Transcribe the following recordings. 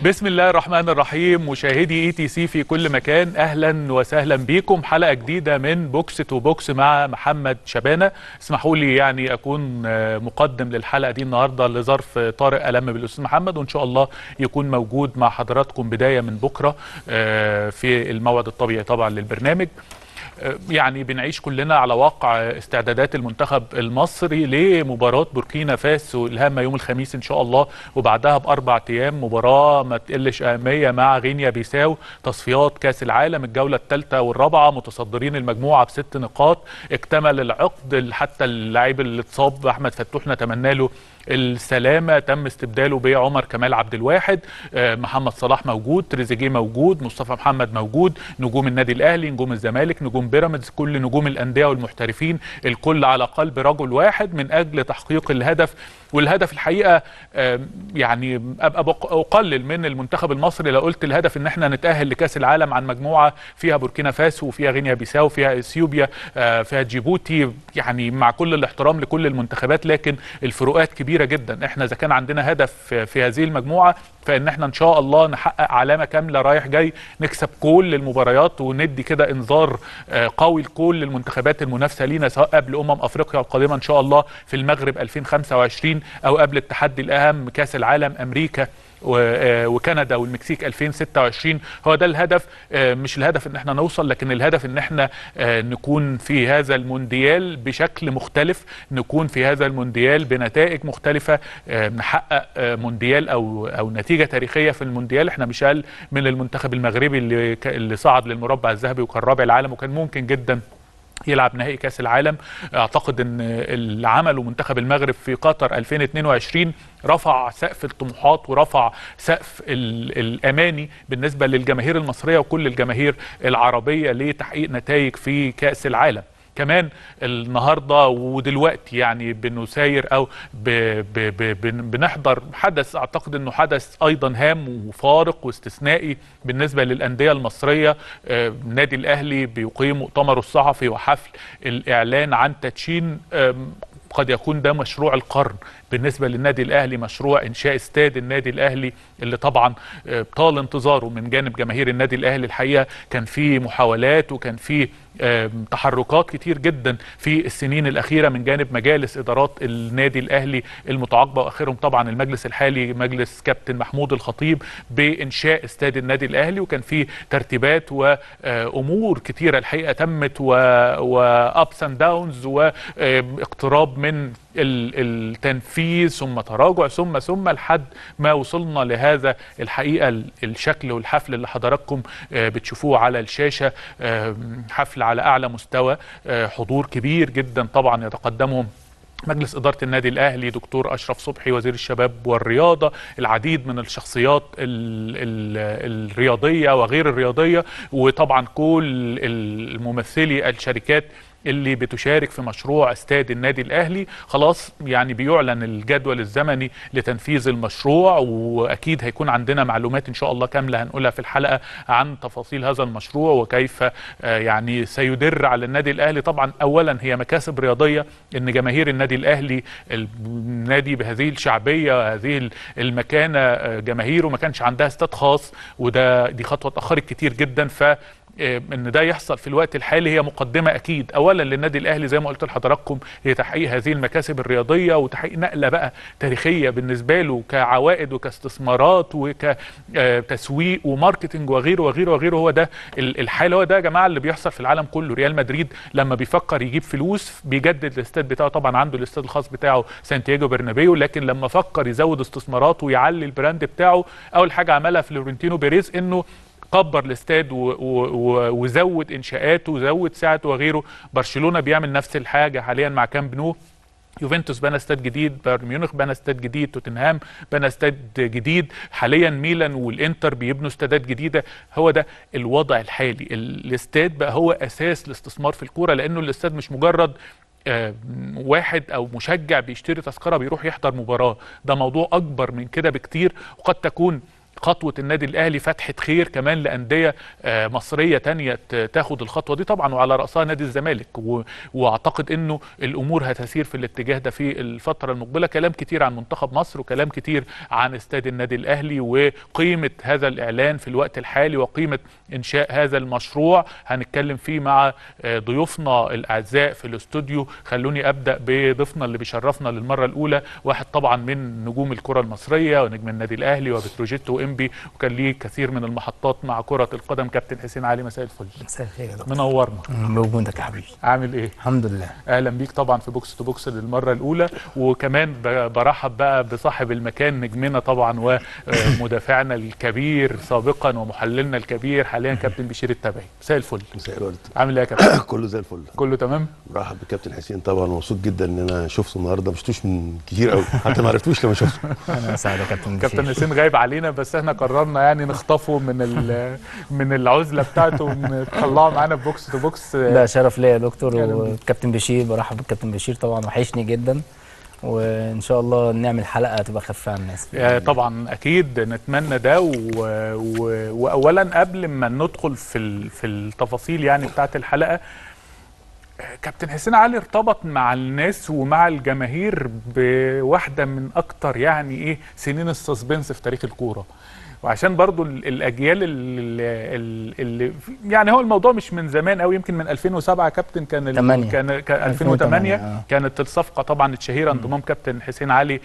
بسم الله الرحمن الرحيم مشاهدي اي تي سي في كل مكان اهلا وسهلا بيكم حلقه جديده من بوكس تو بوكس مع محمد شبانه اسمحوا لي يعني اكون مقدم للحلقه دي النهارده لظرف طارق الم بالاستاذ محمد وان شاء الله يكون موجود مع حضراتكم بدايه من بكره في الموعد الطبيعي طبعا للبرنامج يعني بنعيش كلنا على واقع استعدادات المنتخب المصري لمباراة بوركينا فاسو الهامة يوم الخميس إن شاء الله وبعدها بأربع أيام مباراة ما تقلش أهمية مع غينيا بيساو تصفيات كأس العالم الجولة الثالثة والرابعة متصدرين المجموعة بست نقاط اكتمل العقد حتى اللاعب اللي اتصاب أحمد فتوح نتمنى له السلامه تم استبداله بعمر كمال عبد الواحد محمد صلاح موجود تريزيجيه موجود مصطفى محمد موجود نجوم النادي الاهلي نجوم الزمالك نجوم بيراميدز كل نجوم الانديه والمحترفين الكل على قلب رجل واحد من اجل تحقيق الهدف والهدف الحقيقه يعني ابقى اقلل من المنتخب المصري لو قلت الهدف ان احنا نتاهل لكاس العالم عن مجموعه فيها بوركينا فاسو وفيها غينيا بيساو فيها اثيوبيا فيها جيبوتي يعني مع كل الاحترام لكل المنتخبات لكن الفروقات كبيره جدا احنا اذا كان عندنا هدف في هذه المجموعه فان احنا ان شاء الله نحقق علامه كامله رايح جاي نكسب كل المباريات وندي كده انذار قوي لكل المنتخبات المنافسه لينا سواء قبل امم افريقيا القادمه ان شاء الله في المغرب 2025 او قبل التحدي الاهم كاس العالم امريكا وكندا والمكسيك 2026 هو ده الهدف مش الهدف ان احنا نوصل لكن الهدف ان احنا نكون في هذا المونديال بشكل مختلف نكون في هذا المونديال بنتائج مختلفه نحقق مونديال او او نتيجه تاريخيه في المونديال احنا مش اقل من المنتخب المغربي اللي اللي صعد للمربع الذهبي وكان رابع العالم وكان ممكن جدا يلعب نهائي كاس العالم اعتقد ان اللي عمله منتخب المغرب في قطر 2022 رفع سقف الطموحات ورفع سقف الاماني بالنسبه للجماهير المصريه وكل الجماهير العربيه لتحقيق نتائج في كاس العالم كمان النهارده ودلوقتي يعني بنساير او ب ب ب بنحضر حدث اعتقد انه حدث ايضا هام وفارق واستثنائي بالنسبه للانديه المصريه النادي الاهلي بيقيم مؤتمره الصحفي وحفل الاعلان عن تدشين قد يكون ده مشروع القرن بالنسبة للنادي الأهلي مشروع إنشاء استاد النادي الأهلي اللي طبعا طال انتظاره من جانب جماهير النادي الأهلي الحقيقة كان في محاولات وكان في تحركات كتير جدا في السنين الأخيرة من جانب مجالس إدارات النادي الأهلي المتعاقبة وآخرهم طبعا المجلس الحالي مجلس كابتن محمود الخطيب بإنشاء استاد النادي الأهلي وكان في ترتيبات وأمور كتيرة الحقيقة تمت وأبس أند داونز واقتراب من التنفيذ ثم تراجع ثم ثم لحد ما وصلنا لهذا الحقيقه الشكل والحفل اللي حضراتكم بتشوفوه على الشاشه حفل على اعلى مستوى حضور كبير جدا طبعا يتقدمهم مجلس إدارة النادي الأهلي دكتور أشرف صبحي وزير الشباب والرياضة العديد من الشخصيات ال ال الرياضية وغير الرياضية وطبعا كل الممثلي الشركات اللي بتشارك في مشروع استاد النادي الاهلي خلاص يعني بيعلن الجدول الزمني لتنفيذ المشروع واكيد هيكون عندنا معلومات ان شاء الله كامله هنقولها في الحلقه عن تفاصيل هذا المشروع وكيف يعني سيدر على النادي الاهلي طبعا اولا هي مكاسب رياضيه ان جماهير النادي الاهلي النادي بهذه الشعبيه هذه المكانه جماهيره ما كانش عندها استاد خاص وده دي خطوه اتاخرت كتير جدا ف ان ده يحصل في الوقت الحالي هي مقدمه اكيد اولا للنادي الاهلي زي ما قلت لحضراتكم هي تحقيق هذه المكاسب الرياضيه وتحقيق نقله بقى تاريخيه بالنسبه له كعوائد وكاستثمارات وكتسويق وماركتنج وغيره وغيره وغيره هو ده الحال هو ده يا جماعه اللي بيحصل في العالم كله ريال مدريد لما بيفكر يجيب فلوس بيجدد الاستاد بتاعه طبعا عنده الاستاد الخاص بتاعه سانتياغو برنابيو لكن لما فكر يزود استثماراته ويعلي البراند بتاعه اول حاجه عملها فلورنتينو بيريز انه كبر الاستاد وزود انشاءاته وزود سعته وغيره برشلونه بيعمل نفس الحاجه حاليا مع كامب نو يوفنتوس بنى استاد جديد بايرن ميونخ بنى استاد جديد توتنهام بنى استاد جديد حاليا ميلان والانتر بيبنوا استادات جديده هو ده الوضع الحالي الاستاد بقى هو اساس الاستثمار في الكوره لانه الاستاد مش مجرد واحد او مشجع بيشتري تذكره بيروح يحضر مباراه ده موضوع اكبر من كده بكتير وقد تكون خطوة النادي الأهلي فتحة خير كمان لأندية آه، مصرية تانية ت- تاخد الخطوة دي طبعا وعلى رأسها نادي الزمالك و- وأعتقد أنه الأمور هتسير في الاتجاه ده في الفترة المقبلة كلام كتير عن منتخب مصر وكلام كتير عن استاد النادي الأهلي وقيمة هذا الإعلان في الوقت الحالي وقيمة إنشاء هذا المشروع هنتكلم فيه مع آه، ضيوفنا الأعزاء في الاستوديو خلوني أبدأ بضيفنا اللي بيشرفنا للمرة الأولى واحد طبعا من نجوم الكرة المصرية ونجم النادي الأهلي وبتروجيت وإنبي وكان ليه كثير من المحطات مع كرة القدم كابتن حسين علي مساء الفل مساء الخير يا دكتور منورنا بوجودك يا حبيبي عامل ايه الحمد لله اهلا بيك طبعا في بوكس تو بوكس للمره الاولى وكمان ب- برحب بقى بصاحب المكان نجمنا طبعا ومدافعنا الكبير سابقا ومحللنا الكبير حاليا كابتن بشير التبعي مساء الفل مساء الورد عامل ايه يا كابتن كله زي الفل كله تمام برحب بكابتن حسين طبعا مبسوط جدا ان انا شفته النهارده ما شفتوش من كتير قوي حتى ما عرفتوش لما شفته انا سعد يا كابتن كابتن بشير. حسين غايب علينا بس احنا قررنا يعني نخطفه من ال- من العزله بتاعته ونطلعه معانا في بوكس تو بوكس ده شرف ليا يا دكتور أهلا بيك. وكابتن بشير برحب بالكابتن بشير طبعا وحشني جدا وان شاء الله نعمل حلقه تبقى خفيفه على الناس آه، طبعا اكيد نتمنى ده و... و... واولا قبل ما ندخل في ال... في التفاصيل يعني بتاعت الحلقه آه، كابتن حسين علي ارتبط مع الناس ومع الجماهير بواحده من اكتر يعني ايه سنين السسبنس في تاريخ الكوره وعشان برضو ال- الاجيال اللي, اللي يعني هو الموضوع مش من زمان قوي يمكن من 2007 كابتن كان ال- تمانية. كان كان 2008 آه. كانت الصفقه طبعا الشهيره انضمام كابتن حسين علي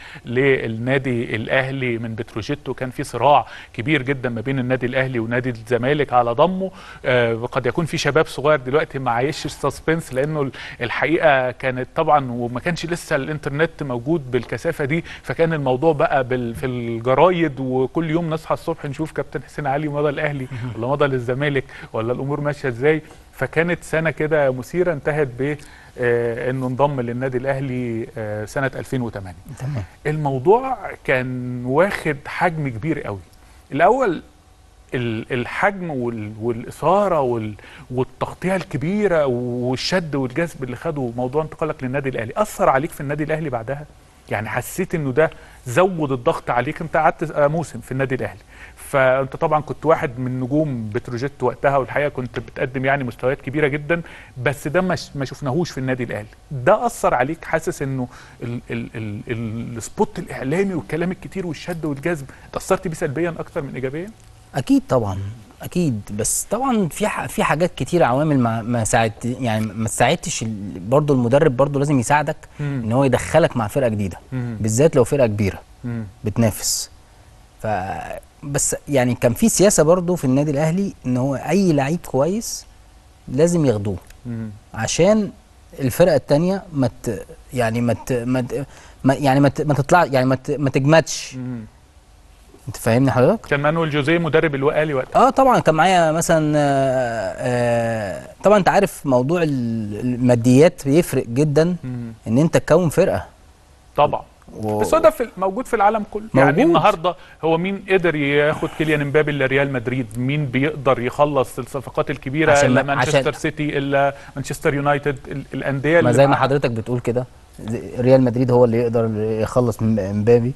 للنادي الاهلي من بتروجيت وكان في صراع كبير جدا ما بين النادي الاهلي ونادي الزمالك على ضمه آه وقد يكون في شباب صغير دلوقتي ما عايش السسبنس لانه ال- الحقيقه كانت طبعا وما كانش لسه الانترنت موجود بالكثافه دي فكان الموضوع بقى بال في الجرايد وكل يوم نصحى الصبح نشوف كابتن حسين علي مضى الاهلي ولا مضى للزمالك ولا الامور ماشيه ازاي فكانت سنه كده مثيره انتهت ب آه، انه انضم للنادي الاهلي آه، سنه 2008 تمام الموضوع كان واخد حجم كبير قوي الاول ال- الحجم وال- والاثاره وال- والتغطيه الكبيره والشد والجذب اللي خده موضوع انتقالك للنادي الاهلي اثر عليك في النادي الاهلي بعدها يعني حسيت انه ده زود الضغط عليك انت قعدت آه، موسم في النادي الاهلي فانت طبعا كنت واحد من نجوم بتروجيت وقتها والحقيقه كنت بتقدم يعني مستويات كبيره جدا بس ده ما ش- ما شفناهوش في النادي الاهلي ده اثر عليك حاسس انه ال- ال- ال- ال- السبوت الاعلامي والكلام الكتير والشد والجذب تاثرت بيه سلبيا اكتر من ايجابيا اكيد طبعا اكيد بس طبعا في ح- في حاجات كتير عوامل ما ما ساعدت يعني ما ساعدتش ال- برضه المدرب برضه لازم يساعدك مم. ان هو يدخلك مع فرقه جديده مم. بالذات لو فرقه كبيره مم. بتنافس ف بس يعني كان في سياسه برضه في النادي الاهلي ان هو اي لعيب كويس لازم ياخدوه مم. عشان الفرقه التانية ما ت... يعني ما ت... ما, ت... ما يعني ما, ت... ما تطلع يعني ما, ت... ما تجمدش مم. انت فاهمني حضرتك كان مانويل جوزيه مدرب الوقالي وقتها اه طبعا كان معايا مثلا آه آه طبعا انت عارف موضوع ال- الماديات بيفرق جدا مم. ان انت تكون فرقه طبعا و... بس هو ده في موجود في العالم كله يعني موجود. النهارده هو مين قدر ياخد كيليان امبابي لريال مدريد مين بيقدر يخلص الصفقات الكبيره عشان الا ما- مانشستر عشان- سيتي الا مانشستر يونايتد ال- الانديه ما اللي زي ما مع- حضرتك بتقول كده زي- ريال مدريد هو اللي يقدر يخلص من امبابي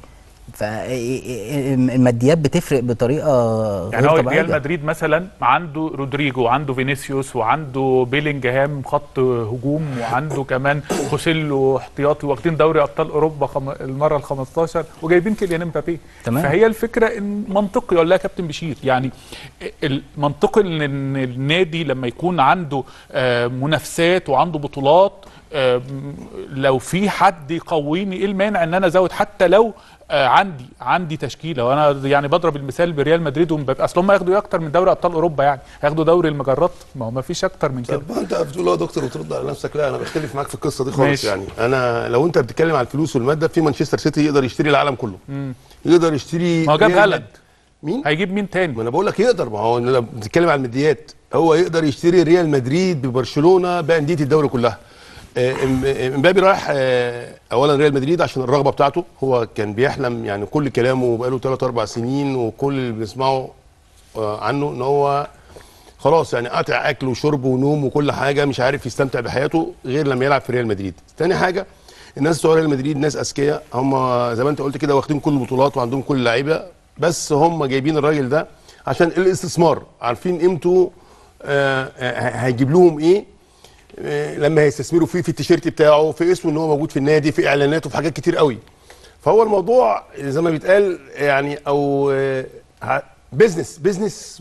فالماديات بتفرق بطريقه يعني غير هو طبيعيه ريال مدريد مثلا عنده رودريجو وعنده فينيسيوس وعنده بيلينجهام خط هجوم وعنده كمان خوسيلو احتياطي واخدين دوري ابطال اوروبا خم... المره ال 15 وجايبين كيليان امبابي تمام. فهي الفكره ان منطقي ولا يا كابتن بشير يعني المنطقي ان إن النادي لما يكون عنده آه، منافسات وعنده بطولات آه، لو في حد يقويني ايه المانع ان انا ازود حتى لو آه، عندي عندي تشكيله وانا يعني بضرب المثال بريال مدريد ومبابي اصل هم ياخدوا ايه اكتر من دوري ابطال اوروبا يعني ياخدوا دوري المجرات ما هو ما فيش اكتر من كده طب ما انت بتقول اه دكتور وترد على نفسك لا انا بختلف معاك في القصه دي خالص ماشي. يعني انا لو انت بتتكلم على الفلوس والماده في مانشستر سيتي يقدر يشتري العالم كله يقدر يشتري ما هو جاب ريال هالاند مين؟ هيجيب مين تاني ما انا بقول لك يقدر ما هو انا بنتكلم على الماديات هو يقدر يشتري ريال مدريد ببرشلونه بانديه الدوري كلها آه، إم- امبابي رايح آه، اولا ريال مدريد عشان الرغبه بتاعته هو كان بيحلم يعني كل كلامه بقاله 3 4 سنين وكل اللي بنسمعه آه، عنه ان هو خلاص يعني قاطع اكل وشرب ونوم وكل حاجه مش عارف يستمتع بحياته غير لما يلعب في ريال مدريد تاني حاجه الناس بتوع ريال مدريد ناس اذكياء هم زي ما انت قلت كده واخدين كل البطولات وعندهم كل اللعيبه بس هم جايبين الراجل ده عشان الاستثمار عارفين قيمته آه، آه، هيجيب لهم ايه آه، لما هيستثمروا فيه في التيشيرت بتاعه في اسمه ان هو موجود في النادي في اعلاناته في حاجات كتير قوي فهو الموضوع زي ما بيتقال يعني او آه، ع- بيزنس بيزنس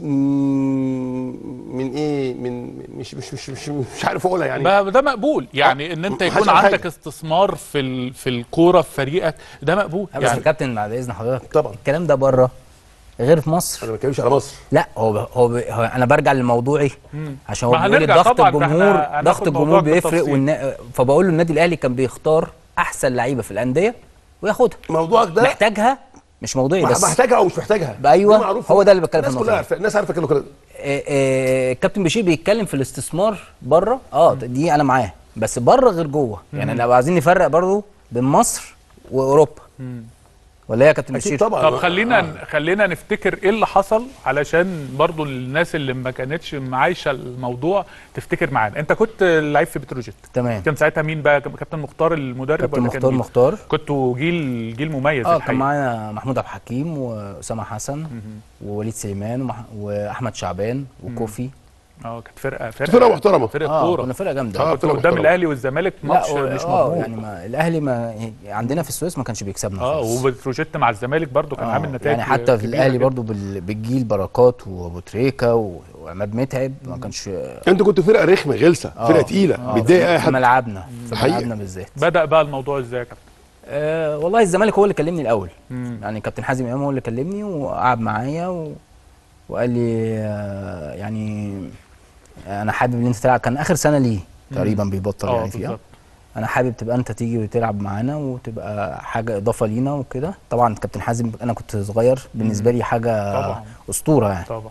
مم، من ايه من مش مش مش مش, مش عارف اقولها يعني ما ده مقبول يعني ان انت محدش يكون قال عندك حاجة. استثمار في ال... في الكوره في فريقك ده مقبول بس يا يعني كابتن بعد اذن حضرتك طبعا. الكلام ده بره غير في مصر انا ما بتكلمش على مصر لا هو هو, هو انا برجع لموضوعي عشان هو ما بيقول لي هنرجع ضغط طبعاً، ده الجمهور احنا هناخد ضغط الجمهور موضوعك بيفرق بالتفصيل. والنا... فبقول له النادي الاهلي كان بيختار احسن لعيبه في الانديه وياخدها موضوعك ده محتاجها مش موضوعي بس محتاجها او مش محتاجها أيوة، دي معروف. هو ده اللي بتكلم في الناس النقطة كلها دي. عارفه الناس عارفه كده كده آه، آه، الكابتن بشير بيتكلم في الاستثمار بره اه دي انا معاه بس بره غير جوه يعني لو عايزين نفرق برضه بين مصر واوروبا ولا ايه يا كابتن اكيد بشير طبعا طب خلينا خلينا نفتكر ايه اللي حصل علشان برضو الناس اللي ما كانتش معايشه الموضوع تفتكر معانا انت كنت لعيب في بتروجيت تمام كان ساعتها مين بقى كابتن مختار المدرب كابتن ولا كان مختار مين؟ مختار كنتوا جيل جيل مميز اه كان الحقيقة. معانا محمود عبد الحكيم واسامه حسن ووليد سليمان ومح... واحمد شعبان وكوفي اه كانت فرقه فرقه فرقة محترمة. فرقه اه كوره كنا فرقه جامده آه، كنت فرقة قدام محترمة. الاهلي والزمالك ماتش لا مش اه مضمون يعني ما الاهلي ما عندنا في السويس ما كانش بيكسبنا اه خالص. وبتروجيت مع الزمالك برضو كان آه، عامل نتائج يعني حتى في كبيرة الاهلي جدا. برضو بال- بالجيل بركات وابو تريكه و- وعماد متعب ما كانش انتوا كنتوا فرقه رخمه غلسه آه، فرقه تقيله آه، بتضايق اي في حد ملعبنا في حقيقة. ملعبنا بالذات بدا بقى الموضوع ازاي يا كابتن آه والله الزمالك هو اللي كلمني الاول مم. يعني كابتن حازم امام هو اللي كلمني وقعد معايا و... وقال لي آه يعني انا حابب ان انت تلعب كان اخر سنه ليه تقريبا بيبطل اه يعني فيها بالظبط انا حابب تبقى انت تيجي وتلعب معانا وتبقى حاجه اضافه لينا وكده طبعا كابتن حازم انا كنت صغير بالنسبه لي حاجه طبعا. اسطوره يعني طبعا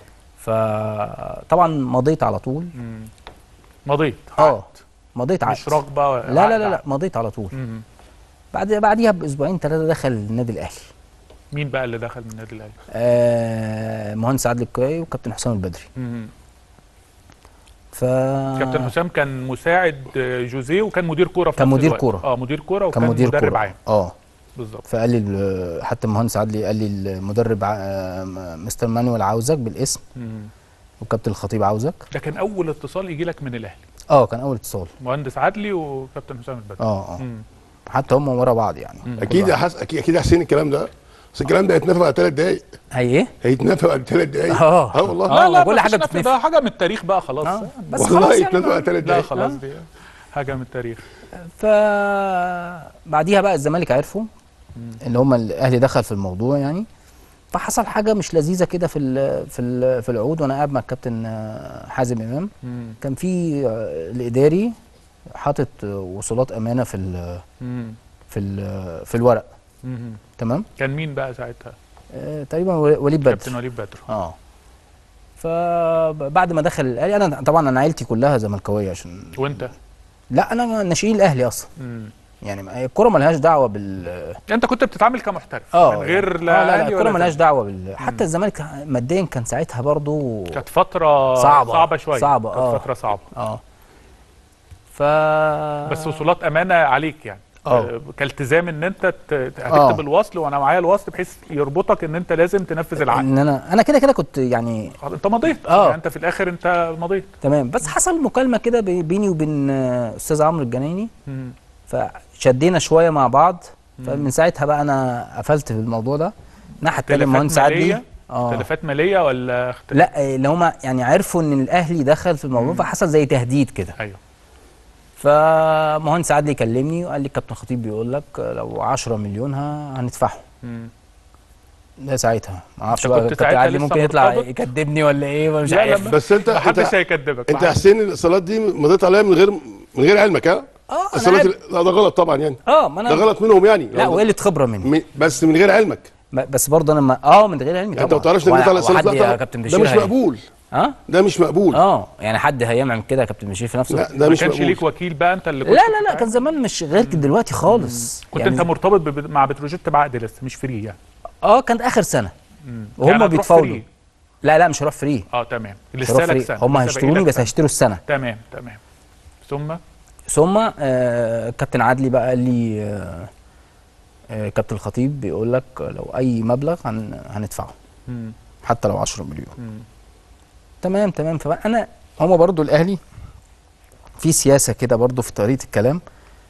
فطبعا مضيت على طول مم. مضيت اه عقد. مضيت عقد مش رغبه لا لا لا لا مضيت على طول مم. بعد بعديها باسبوعين ثلاثه دخل النادي الاهلي مين بقى اللي دخل من النادي الاهلي آه مهندس عادل الكوي وكابتن حسام البدري مم. ف كابتن حسام كان مساعد جوزيه وكان مدير كوره في كان نفس مدير الوقت. كورة. اه مدير كوره وكان كان مدير مدرب كورة. عام اه بالظبط فقال لي ال- حتى المهندس عادل قال لي المدرب ع- آه، مستر مانويل عاوزك بالاسم مم. وكابتن الخطيب عاوزك ده كان اول اتصال يجي لك من الاهلي اه كان اول اتصال مهندس عدلي وكابتن حسام البدري اه اه مم. حتى هم ورا بعض يعني اكيد يا حس... اكيد اكيد يا حسين الكلام ده بس الكلام ده هيتنفى بعد ثلاث دقايق هي ايه؟ هيتنفى بعد ثلاث دقايق آه. اه والله آه. لا لا كل كل حاجة حاجه بتتنفي. ده حاجه من التاريخ بقى خلاص اه بس والله خلاص يعني يتنفى بعد ثلاث لا دقايق خلاص دي حاجه من التاريخ فبعديها بقى الزمالك عرفوا اللي هم الاهلي دخل في الموضوع يعني فحصل حاجه مش لذيذه كده في ال في ال في العقود وانا قاعد مع الكابتن آه، حازم امام مم. كان في آه، الاداري حاطط آه، وصولات امانه في ال مم. في ال في الورق مم. تمام كان مين بقى ساعتها آه، تقريبا وليد بدر كابتن وليد بدر اه فبعد ما دخل الاهلي انا طبعا انا عيلتي كلها زملكاويه عشان وانت لا انا ناشئين الاهلي اصلا مم. يعني ما- الكوره ملهاش دعوه بال انت كنت بتتعامل كمحترف اه من غير يعني- لا آه لا لا أهلي الكوره ولا ملهاش زمالك. دعوه بال حتى الزمالك ماديا كان ساعتها برضو كانت فتره صعبة. صعبه شويه صعبة، كانت آه. فتره صعبه اه ف بس وصولات امانه عليك يعني آه. آه، كالتزام ان انت ت- ت- آه. هتكتب الوصل وانا معايا الوصل بحيث يربطك ان انت لازم تنفذ العقد ان انا انا كده كده كنت يعني خلاص، انت مضيت آه. يعني انت في الاخر انت مضيت تمام بس حصل مكالمه كده بي- بيني وبين آه، استاذ عمرو الجنايني مم. فشدينا شويه مع بعض فمن ساعتها بقى انا قفلت في الموضوع ده ناحيه التانية تلفات المهندس عدلي ماليه اه تلفات ماليه ولا اخت... لا اللي هما يعني عرفوا ان الاهلي دخل في الموضوع فحصل زي تهديد كده ايوه فمهندس عدلي كلمني وقال لي كابتن خطيب بيقول لك لو 10 مليون ه- هندفعهم مم. ده ساعتها ما اعرفش أنت بقى كنت كابتن ساعتها عدلي لسه ممكن يطلع مرتبط؟ يكدبني ولا ايه مش لا، لا، عارف ما- بس انت محدش انت, هيكدبك انت يا حسين الاصالات دي مضيت عليها من غير من غير علمك ها اه انا الاصالات عارف. ال- لا ده غلط طبعا يعني اه ما ده انا غلط منهم يعني لا وقله خبره مني م- بس من غير علمك ما- بس برضه انا ما اه من غير علمي يعني انت ما طبعا تعرفش ان وأنا- انت على الاصالات وحد لا يا طبعا كابتن ده بشير مش هي- مقبول اه ده مش مقبول اه يعني حد هيعمل كده يا كابتن بشير في نفس لا الوقت ده ما مش كانش مقبول ليك وكيل بقى انت اللي لا كنت لا لا بتتعامل؟ كان زمان مش غير كده دلوقتي خالص كنت يعني انت مرتبط بب- مع بتروجيت بعقد لسه مش فري يعني اه كانت اخر سنه يعني وهم هتروح بيتفاوضوا فري. لا لا مش هروح فري اه تمام مش لسه هروح لك فري سنه هم لسه هيشتروني باقي لك بس سنة. هيشتروا السنه تمام تمام ثم ثم آه كابتن عدلي بقى قال لي آه آه، كابتن الخطيب بيقول لك لو اي مبلغ هن هندفعه مم. حتى لو 10 مليون مم. تمام تمام فانا هما برضو الاهلي في سياسه كده برضو في طريقه الكلام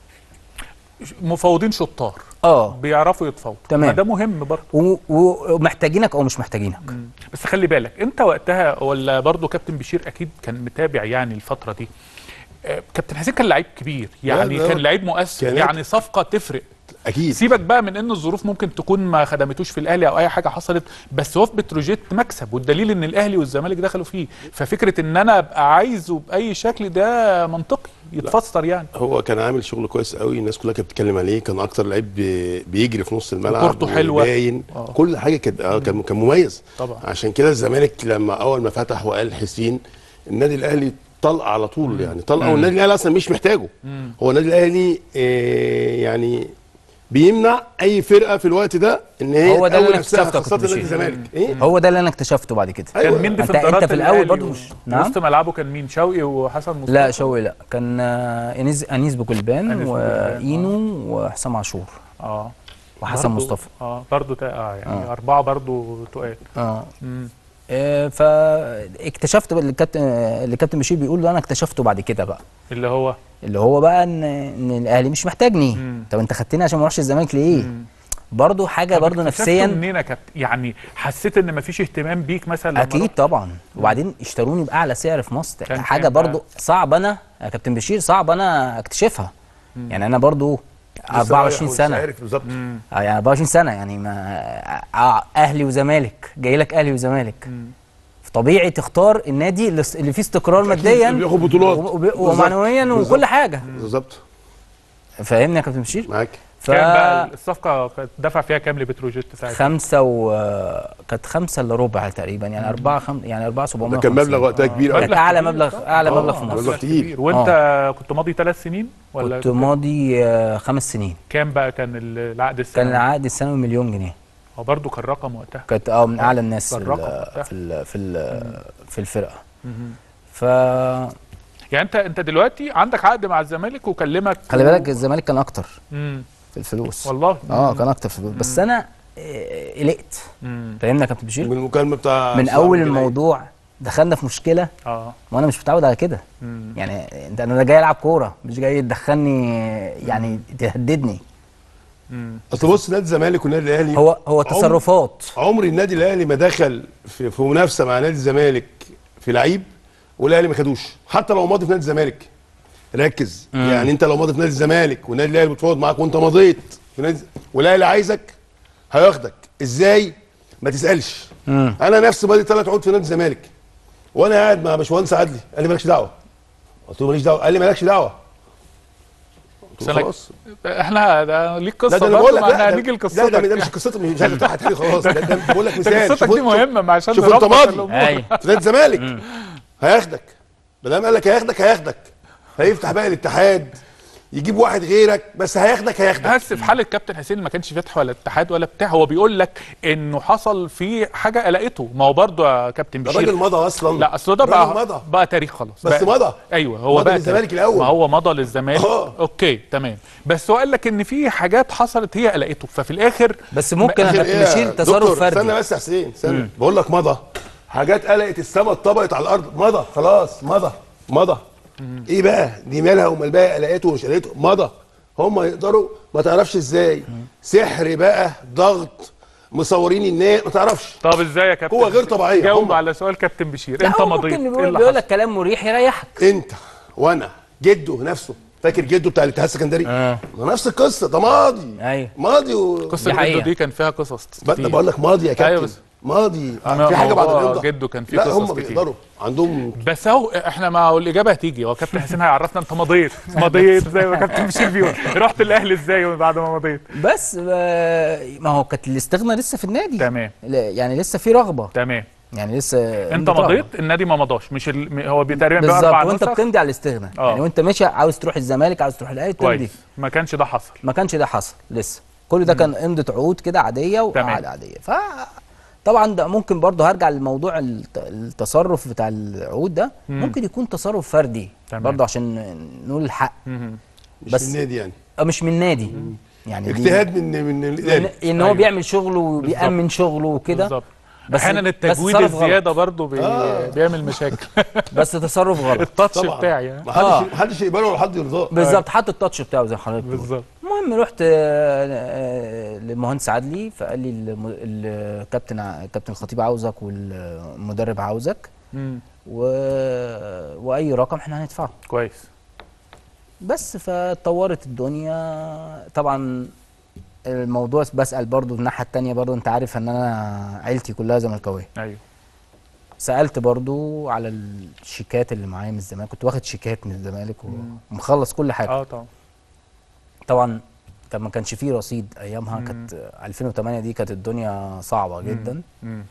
مفوضين شطار اه بيعرفوا يتفاوضوا تمام. ما ده مهم برضه و- و- ومحتاجينك او مش محتاجينك بس خلي بالك انت وقتها ولا برضه كابتن بشير اكيد كان متابع يعني الفتره دي آه، كابتن حسين كان لعيب كبير يعني لا، كان لعيب مؤثر كانت- يعني صفقه تفرق اكيد سيبك بقى من ان الظروف ممكن تكون ما خدمتوش في الاهلي او اي حاجه حصلت بس هو في بتروجيت مكسب والدليل ان الاهلي والزمالك دخلوا فيه ففكره ان انا ابقى عايزه باي شكل ده منطقي يتفسر يعني هو كان عامل شغل كويس قوي الناس كلها كانت بتتكلم عليه كان اكتر لعيب بي- بيجري في نص الملعب وكورته حلوة. باين آه. كل حاجه كانت آه، كان كان مميز طبعا. عشان كده الزمالك لما اول ما فتح وقال حسين النادي الاهلي طلق على طول يعني طلقه والنادي الاهلي اصلا مش محتاجه هو النادي الاهلي آه، يعني بيمنع اي فرقه في الوقت ده ان هي هو ده اللي تقوي أنا نفسها اكتشفته خاصه كنت نادي بشير. الزمالك ايه هو ده اللي انا اكتشفته بعد كده أيوة. كان مين أنت- ديفندرات أنت في الأول الأهلي برضو و- مش- نعم؟ وسط ملعبه كان مين شوقي وحسن مصطفى لا شوقي لا كان آه، انيس انيس بوجلبان أنيس بوجلبان، واينو وحسام عاشور اه وحسن برضو- مصطفى اه برضه تا- اه يعني آه. اربعه برضه تقال اه مم. آه، فاكتشفت بقى اللي الكابتن اللي الكابتن بشير بيقول له انا اكتشفته بعد كده بقى اللي هو اللي هو بقى ان ان الاهلي مش محتاجني مم. طب انت خدتني عشان ما اروحش الزمالك ليه مم. برضه حاجه طب برضه اكتشفته نفسيا منين يا كابتن يعني حسيت ان مفيش اهتمام بيك مثلا لما اكيد رحت؟ طبعا وبعدين اشتروني باعلى سعر في مصر كان حاجه كام بقى؟ برضه صعب انا يا كابتن بشير صعب انا اكتشفها يعني انا برضه لسه رايح 24 ومش سنه عارف بالظبط مم. اه يعني 24 سنه يعني ما آه، اهلي وزمالك جاي لك اهلي وزمالك مم. طبيعي تختار النادي اللي اللي فيه استقرار ماديا اللي بياخد بطولات. وب- وب- بالظبط. ومعنويا بالظبط. وكل حاجه بالظبط فاهمني يا كابتن بشير معاك ف كام بقى الصفقه كانت دفع فيها كام لبتروجيت ساعتها خمسة و كانت خمسة الا ربع تقريبا يعني أربعة خم... يعني أربعة ده 750 كان مبلغ وقتها كبير قوي كانت أعلى كبير، مبلغ صح؟ أعلى آه، مبلغ في مبلغ مصر كتير. وانت كنت ماضي ثلاث سنين ولا كنت ماضي آه، خمس سنين كام بقى كان العقد السنوي كان العقد السنوي مليون جنيه هو برضه كان رقم وقتها كانت اه من أعلى الناس في بالرقم ال- وقتها. في ال... في ال... في الفرقة مهم. ف يعني انت انت دلوقتي عندك عقد مع الزمالك وكلمك خلي بالك الزمالك كان أكتر امم في الفلوس والله اه كان أكتر في الفلوس بس أنا آه، قلقت امم فاهمني يا كابتن بشير من المكالمه بتاع من صاحب أول الجنيه. الموضوع دخلنا في مشكلة اه وانا مش متعود على كده مم. يعني انت انا جاي العب كوره مش جاي تدخلني يعني تهددني امم اصل بص نادي الزمالك والنادي الاهلي هو هو تصرفات عمر النادي الاهلي ما دخل في, في منافسه مع نادي الزمالك في لعيب والاهلي ما خدوش حتى لو ماضي في نادي الزمالك ركز مم. يعني انت لو ماضي في نادي الزمالك والنادي الاهلي بيتفاوض معاك وانت مضيت في نادي والاهلي عايزك هياخدك ازاي ما تسالش مم. انا نفسي بادي ثلاث عقود في نادي الزمالك وانا قاعد مع باشمهندس عدلي قال لي مالكش دعوه قلت له ماليش دعوه قال لي مالكش دعوه قلت له سنة- خلاص احنا ده ليك لا قصه ده انا بقول لك برضه، ما لا احنا ده- هنيجي لا ده, لقصتك ده مش قصتي مش عايز افتحها تاني خلاص ده, ده بقول لك ده مثال قصتك شوف دي أنت- مهمه عشان شوف انت نربط ماضي. الأمور. ايوه في نادي الزمالك هياخدك ما دام قال لك هياخدك هياخدك هيفتح بقى الاتحاد يجيب واحد غيرك بس هياخدك هياخدك بس في حاله كابتن حسين ما كانش فتح ولا اتحاد ولا بتاع هو بيقول لك انه حصل فيه حاجه قلقته ما هو برضه يا كابتن الراجل بشير مضى اصلا لا اصل ده الراجل بقى مضى بقى تاريخ خلاص بس بقى مضى. ايوه هو مضى بقى للزمالك تاريخ. الأول. ما هو مضى للزمالك آه. اوكي تمام بس هو قال لك ان في حاجات حصلت هي قلقته ففي الاخر بس ممكن يا آخر كابتن إيه يا بشير دكتور؟ تصرف استنى فردي بس يا حسين استنى بقول لك مضى حاجات قلقت السما اتطبقت على الارض مضى خلاص مضى مضى ايه بقى دي مالها ومال بقى قلقته ومش قلقته مضى هم يقدروا ما تعرفش ازاي سحر بقى ضغط مصورين الناس ما تعرفش طب ازاي يا كابتن هو غير طبيعية. جاوب هم- على سؤال كابتن بشير لا انت هو مضيت ممكن ايه بيقول, اللي بيقول حصل لك كلام مريح يريحك انت وانا جده نفسه فاكر جده بتاع الاتحاد السكندري آه. ما نفس القصه ده ماضي ايوه ماضي و... قصه دي جده حقيقة. دي كان فيها قصص ب- كتير. بقول لك ماضي يا كابتن أيوة بس- ماضي ما- في حاجه بعد موضوع الرضا جده كان فيه لا قصص هم كتير. بيقدروا عندهم بس اهو احنا ما هو الاجابه هتيجي هو كابتن حسين هيعرفنا انت مضيت مضيت زي ما كابتن بشير بيقول رحت الاهلي ازاي بعد ما مضيت بس آه، ما هو كانت الاستغنى لسه في النادي تمام لا، يعني لسه في رغبه تمام يعني لسه انت عندك رغبة. مضيت النادي ما مضاش مش ال... م- هو بي- تقريبا بيبقى بالظبط اربع وانت نسخ بتمضي على الاستغنى آه. يعني وانت ماشي عاوز تروح الزمالك عاوز تروح الاهلي تمضي كويس ما كانش ده حصل ما كانش ده حصل لسه كل ده كان امضة عقود كده عاديه تمام. وقعده عاديه ف طبعا ده ممكن برضه هرجع لموضوع الت- التصرف بتاع العقود ده مم. ممكن يكون تصرف فردي تمام. برضه عشان نقول الحق مهم. مش بس- بس النادي يعني أو مش من نادي يعني دي- اجتهاد من من ان, الاداري إن هو أيوة. بيعمل شغله وبيأمن شغله وكده بالظبط بس- احيانا بس التجويد تصرف غلط. الزياده برضه بي... آه. بيعمل مشاكل بس تصرف غلط التاتش طبعا بتاعي يعني. ما آه. حدش ما حدش يقبله ولا حد يرضاه بالظبط حط التاتش بتاعه زي ما حضرتك بتقول. بالظبط المهم رحت آه، آه، للمهندس عدلي فقال لي الم- الكابتن ع- كابتن الخطيب عاوزك والمدرب عاوزك مم. و... واي رقم احنا هندفعه كويس بس فاتطورت الدنيا طبعا الموضوع بسأل برضو الناحية التانية برضو انت عارف ان انا عيلتي كلها زملكاوية ايوه سألت برضو على الشيكات اللي معايا من الزمالك كنت واخد شيكات من الزمالك ومخلص كل حاجة اه طبعا طبعا كان ما كانش فيه رصيد ايامها كانت 2008 دي كانت الدنيا صعبة جدا مم.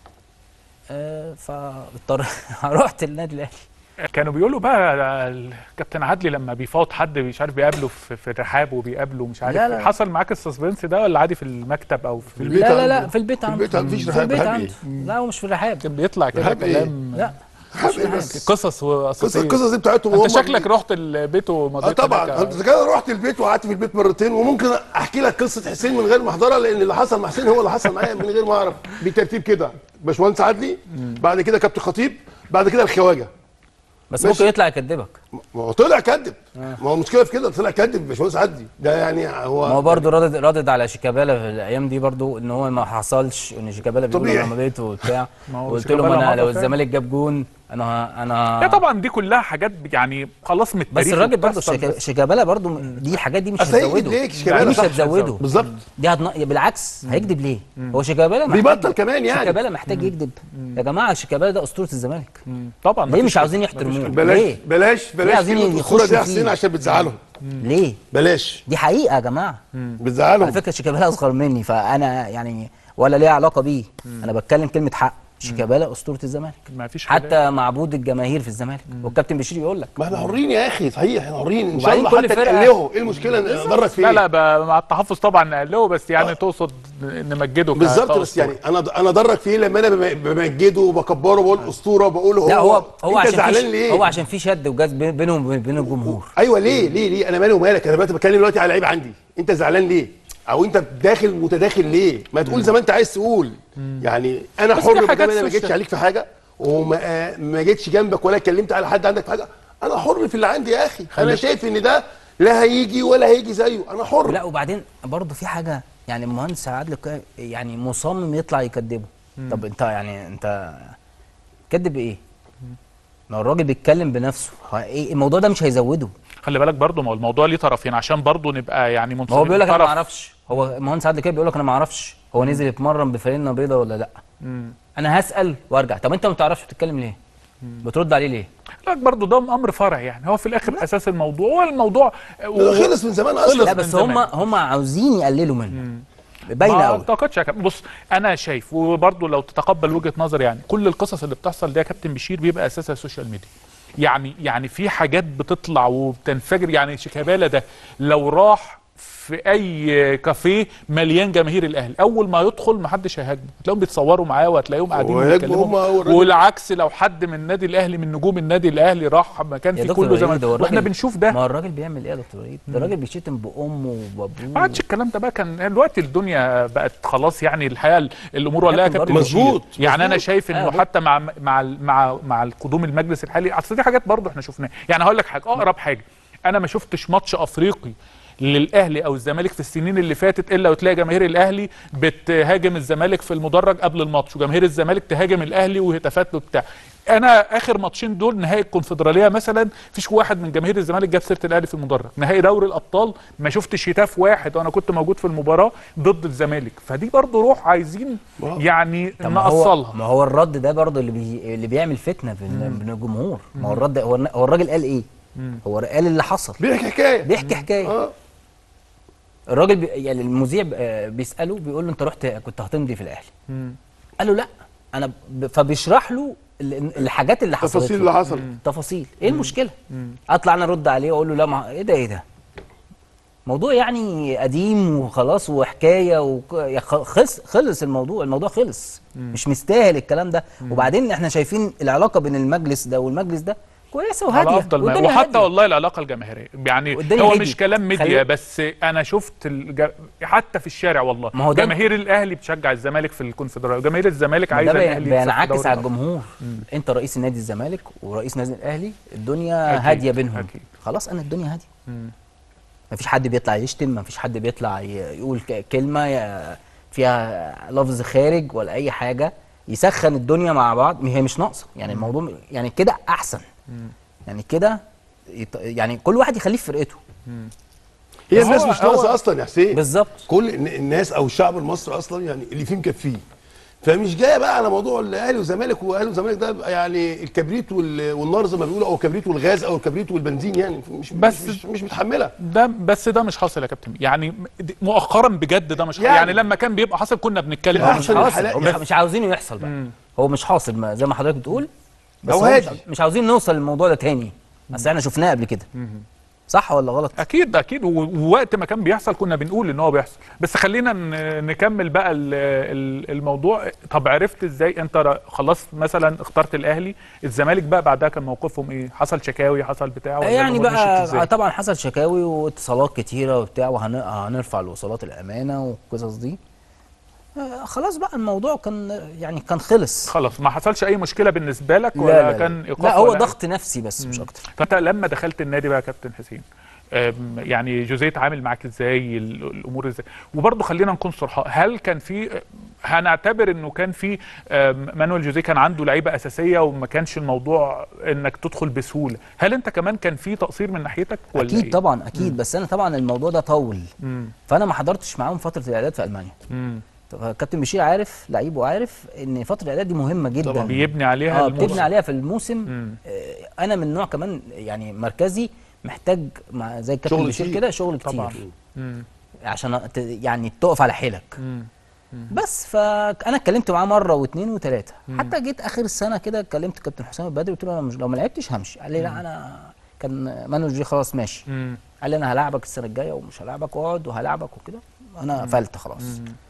آه فاضطر رحت النادي الاهلي كانوا بيقولوا بقى الكابتن عدلي لما بيفوت حد مش عارف بيقابله في, في الرحاب وبيقابله مش عارف لا، لا. حصل معاك السسبنس ده ولا عادي في المكتب او في البيت لا لا لا عنده. في البيت في عنده البيت عنده. مفيش في رحاب، البيت رحاب عنده لا هو مش في الرحاب كان بيطلع كده رحاب إيه؟ كلام لا حق إيه بس قصص قصص واساطير القصص دي بتاعتهم انت هم شكلك رحت البيت ومضيت اه طبعا هناك. انت كده رحت البيت وقعدت في البيت مرتين وممكن احكي لك قصه حسين من غير ما احضرها لان اللي حصل مع حسين هو اللي حصل معايا من غير ما اعرف بالترتيب كده باشمهندس عدلي بعد كده كابتن خطيب بعد كده الخواجه بس ماشي. ممكن يطلع يكدبك ما هو طلع كذب ما هو المشكله في كده طلع كذب باشمهندس عدلي ده يعني هو ما هو برضه ردد ردد على شيكابالا في الايام دي برضه ان هو ما حصلش ان شيكابالا بيقول طبيعي. انا مضيت وبتاع ما هو قلت لهم شيكابالا انا مضى لو فعلا. الزمالك جاب جون انا ه- انا لا طبعا دي كلها حاجات يعني خلاص من التاريخ بس الراجل برضه وبتحصل شيكا- بس. شيكابالا برضه دي الحاجات دي مش أصل هيكذب هتزوده ليه؟ دي شيكابالا مش صح، هتزوده بالظبط دي هتن... بالعكس هيكذب ليه؟ هو شيكابالا محتاج بيبطل كمان يعني شيكابالا محتاج يكذب يا جماعه شيكابالا ده اسطوره الزمالك مم. طبعا ليه مفيش مش عاوزين مفيش يحترموه؟ بلاش ليه؟ بلاش بلاش عايزين كلمة الصورة يخشوا دي يا حسين فيه؟ عشان بتزعلهم ليه؟ بلاش دي حقيقه يا جماعه على بتزعلهم فكره شيكابالا اصغر مني فانا يعني ولا ليها علاقه بيه انا بتكلم كلمه حق شيكابالا اسطوره الزمالك مفيش كلام. حتى معبود الجماهير في الزمالك والكابتن بشير يقول لك ما احنا حرين يا اخي صحيح احنا حرين ان شاء وبعدين الله كل حتى فرقة- تقلهوا ايه المشكله نضرك في لا ايه لا ب- مع التحفظ طبعا نقلله بس يعني تقصد نمجده ك- بالظبط بس كأسطورة. يعني انا انا ضرك في ايه لما انا بم- بمجده وبكبره وبقول اسطوره بقول هو لا هو هو انت عشان زعلان في ليه هو عشان في شد وجذب بين- بينهم وبين الجمهور ايوه ليه ليه ليه انا مالي ومالك انا دلوقتي بتكلم دلوقتي على لعيب عندي انت زعلان ليه او انت داخل متداخل ليه ما تقول زي ما انت عايز تقول يعني انا بس حر دي ما حاجات دام انا ما جيتش سوشيال. عليك في حاجه وما آه، ما جيتش جنبك ولا اتكلمت على حد عندك في حاجه انا حر في اللي عندي يا اخي انا شايف ان ده لا هيجي ولا هيجي زيه انا حر لا وبعدين برضه في حاجه يعني المهندس عادل ك- يعني مصمم يطلع يكذبه طب انت يعني انت كذب ايه؟ ما هو الراجل بيتكلم بنفسه هو ايه الموضوع ده مش هيزوده خلي بالك برضو ما هو الموضوع ليه طرفين عشان برضو نبقى يعني ما هو منصفين بيقول لك انا ما طرف- اعرفش هو المهندس عادل كده بيقول لك انا ما اعرفش هو نزل يتمرن بفانلة بيضه ولا لا مم. انا هسال وارجع طب انت ما بتعرفش بتتكلم ليه بترد عليه ليه لك برضو ده امر فرعي يعني هو في الاخر اساس الموضوع هو الموضوع ده خلص من زمان اصلا لا من بس هم زمان. هم عاوزين يقللوا منه باينه ما قوي اعتقدش يا كابتن بص انا شايف وبرضه لو تتقبل وجهه نظري يعني كل القصص اللي بتحصل دي يا كابتن بشير بيبقى اساسها السوشيال ميديا يعني يعني في حاجات بتطلع وبتنفجر يعني شيكابالا ده لو راح في اي كافيه مليان جماهير الاهلي اول ما يدخل محدش هيهاجمه هتلاقيهم بيتصوروا معاه وهتلاقيهم قاعدين وهيهاجموا بيتكلموا هم أول راجل. والعكس لو حد من النادي الاهلي من نجوم النادي الاهلي راح مكان يا فيه دكتور كله وليد، زمان هو واحنا الراجل- بنشوف ده ما هو الراجل بيعمل ايه يا دكتور وليد؟ ده الراجل بيشتم بامه وبابوه ما عادش الكلام ده بقى كان دلوقتي الدنيا بقت خلاص يعني الحقيقه الامور ولا يا لكن كابتن برضه بشير. مظبوط، يعني انا مظبوط. شايف انه أيوة. حتى مع مع مع مع القدوم المجلس الحالي اصل دي حاجات برضه احنا شفناها يعني هقول لك حاجه اقرب حاجه انا ما شفتش ماتش افريقي للاهلي او الزمالك في السنين اللي فاتت الا وتلاقي جماهير الاهلي بتهاجم الزمالك في المدرج قبل الماتش وجماهير الزمالك تهاجم الاهلي وهتافات له بتاع انا اخر ماتشين دول نهائي الكونفدراليه مثلا فيش واحد من جماهير الزمالك جاب سيره الاهلي في المدرج نهائي دوري الابطال ما شفتش هتاف واحد وانا كنت موجود في المباراه ضد الزمالك فدي برضه روح عايزين يعني طب ما هو نأصلها ما هو الرد ده برضه اللي بي اللي بيعمل فتنه بين بين الجمهور ما هو الرد هو هو الراجل قال ايه؟ هو قال اللي حصل بيحكي حكايه بيحكي حكايه اه الراجل بي يعني المذيع ب- آه، بيساله بيقول له انت رحت كنت هتمضي في الاهلي مم. قال له لا انا ب... فبيشرح له ال- الحاجات اللي حصلت التفاصيل له. اللي حصلت تفاصيل ايه المشكله اطلع انا ارد عليه واقول له لا ما ايه ده ايه ده موضوع يعني قديم وخلاص وحكايه وك... يا خ- خلص خلص الموضوع الموضوع خلص مش مستاهل الكلام ده وبعدين احنا شايفين العلاقه بين المجلس ده والمجلس ده كويسه وهاديه على افضل ما والدنيا وحتى هادية. والله العلاقه الجماهيريه يعني والدنيا هو هادية. مش كلام ميديا خلي- بس انا شفت الج... حتى في الشارع والله ما هو ده- جماهير الاهلي بتشجع الزمالك في الكونفدراليه وجماهير الزمالك ما عايزه ده بي- الاهلي يكسب في بينعكس دوري على الأبطال. الجمهور انت رئيس نادي الزمالك ورئيس نادي الاهلي الدنيا أكيد، هاديه بينهم أكيد. خلاص انا الدنيا هاديه مم. مفيش حد بيطلع يشتم مفيش حد بيطلع ي- يقول ك- كلمه ي- فيها لفظ خارج ولا اي حاجه يسخن الدنيا مع بعض هي مش ناقصه يعني الموضوع م- يعني كده احسن يعني كده يط- يعني كل واحد يخليه في فرقته هي هو- الناس مش هو- ناقصه اصلا يا حسين بالظبط كل الن- الناس او الشعب المصري اصلا يعني اللي فيه مكفيه فمش جايه بقى على موضوع الاهلي والزمالك واهلي والزمالك ده بقى يعني الكبريت وال- والنار زي ما بيقولوا او الكبريت والغاز او الكبريت والبنزين يعني مش بس- بس مش, مش متحمله ده بس ده مش حاصل يا كابتن يعني د- مؤخرا بجد ده مش حاصل يعني- يعني, لما كان بيبقى حاصل كنا بنتكلم في عنه. مش أحسن حاصل الحالات هو مش, يعني. مش عاوزينه يحصل بقى مم. هو مش حاصل ما زي ما حضرتك بتقول بس هو هو مش, هادي. مش عاوزين نوصل للموضوع ده تاني بس احنا شفناه قبل كده صح ولا غلط اكيد اكيد و- ووقت ما كان بيحصل كنا بنقول ان هو بيحصل بس خلينا ن- نكمل بقى ال- ال- الموضوع طب عرفت ازاي انت ر- خلاص مثلا اخترت الاهلي الزمالك بقى بعدها كان موقفهم ايه حصل شكاوي حصل بتاع ولا يعني الأمور مشيت بقى إزاي؟ طبعا حصل شكاوي واتصالات كتيره وبتاع وهنرفع الوصولات الامانه والقصص دي آه، خلاص بقى الموضوع كان يعني كان خلص خلاص ما حصلش اي مشكله بالنسبه لك لا ولا لا, كان لا, ايقاف لا هو ولا ضغط نفسي بس مش اكتر فانت لما دخلت النادي بقى يا كابتن حسين أم، يعني جوزيه اتعامل معاك ازاي ال- الامور ازاي وبرضه خلينا نكون صرحاء هل كان في هنعتبر انه كان في أم، مانويل جوزيه كان عنده لعيبه اساسيه وما كانش الموضوع انك تدخل بسهوله هل انت كمان كان في تقصير من ناحيتك ولا اكيد إيه؟ طبعا اكيد بس انا طبعا الموضوع ده طول مم. فانا ما حضرتش معاهم فتره الاعداد في المانيا مم. طب كابتن بشير عارف لعيب وعارف ان فتره الاعداد دي مهمه جدا طبعاً. بيبني عليها اه الموسم. بتبني عليها في الموسم مم. آه، انا من نوع كمان يعني مركزي محتاج مع زي الكابتن شغل بشير كتير. كده شغل كتير طبعاً. مم. عشان ت- يعني تقف على حيلك مم. بس فانا اتكلمت معاه مره واثنين وثلاثه حتى جيت اخر السنه كده كلمت كابتن حسام البدري قلت له انا مش لو ما لعبتش همشي قال لي لا انا كان مانوجي خلاص ماشي مم. قال لي انا هلاعبك السنه الجايه ومش هلاعبك واقعد وهلاعبك وكده انا قفلت خلاص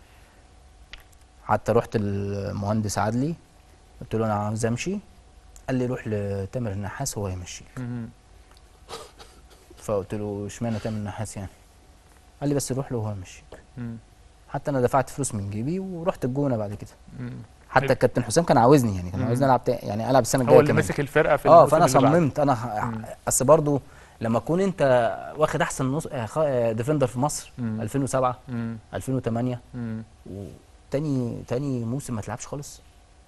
حتى رحت المهندس عدلي قلت له انا عاوز امشي قال لي روح لتامر النحاس هو يمشيك مم. فقلت له اشمعنى تامر النحاس يعني قال لي بس روح له وهو يمشيك مم. حتى انا دفعت فلوس من جيبي ورحت الجونه بعد كده مم. حتى الكابتن حسام كان عاوزني يعني كان عاوزني العب تا- يعني العب السنه هو الجايه اللي كمان مسك الفرقه في اه الموسم فانا اللي بعده. صممت انا ه- اصل برضو لما تكون انت واخد احسن نص آه، خ- آه، ديفندر في مصر مم. 2007 مم. 2008 مم. وتاني تاني موسم ما تلعبش خالص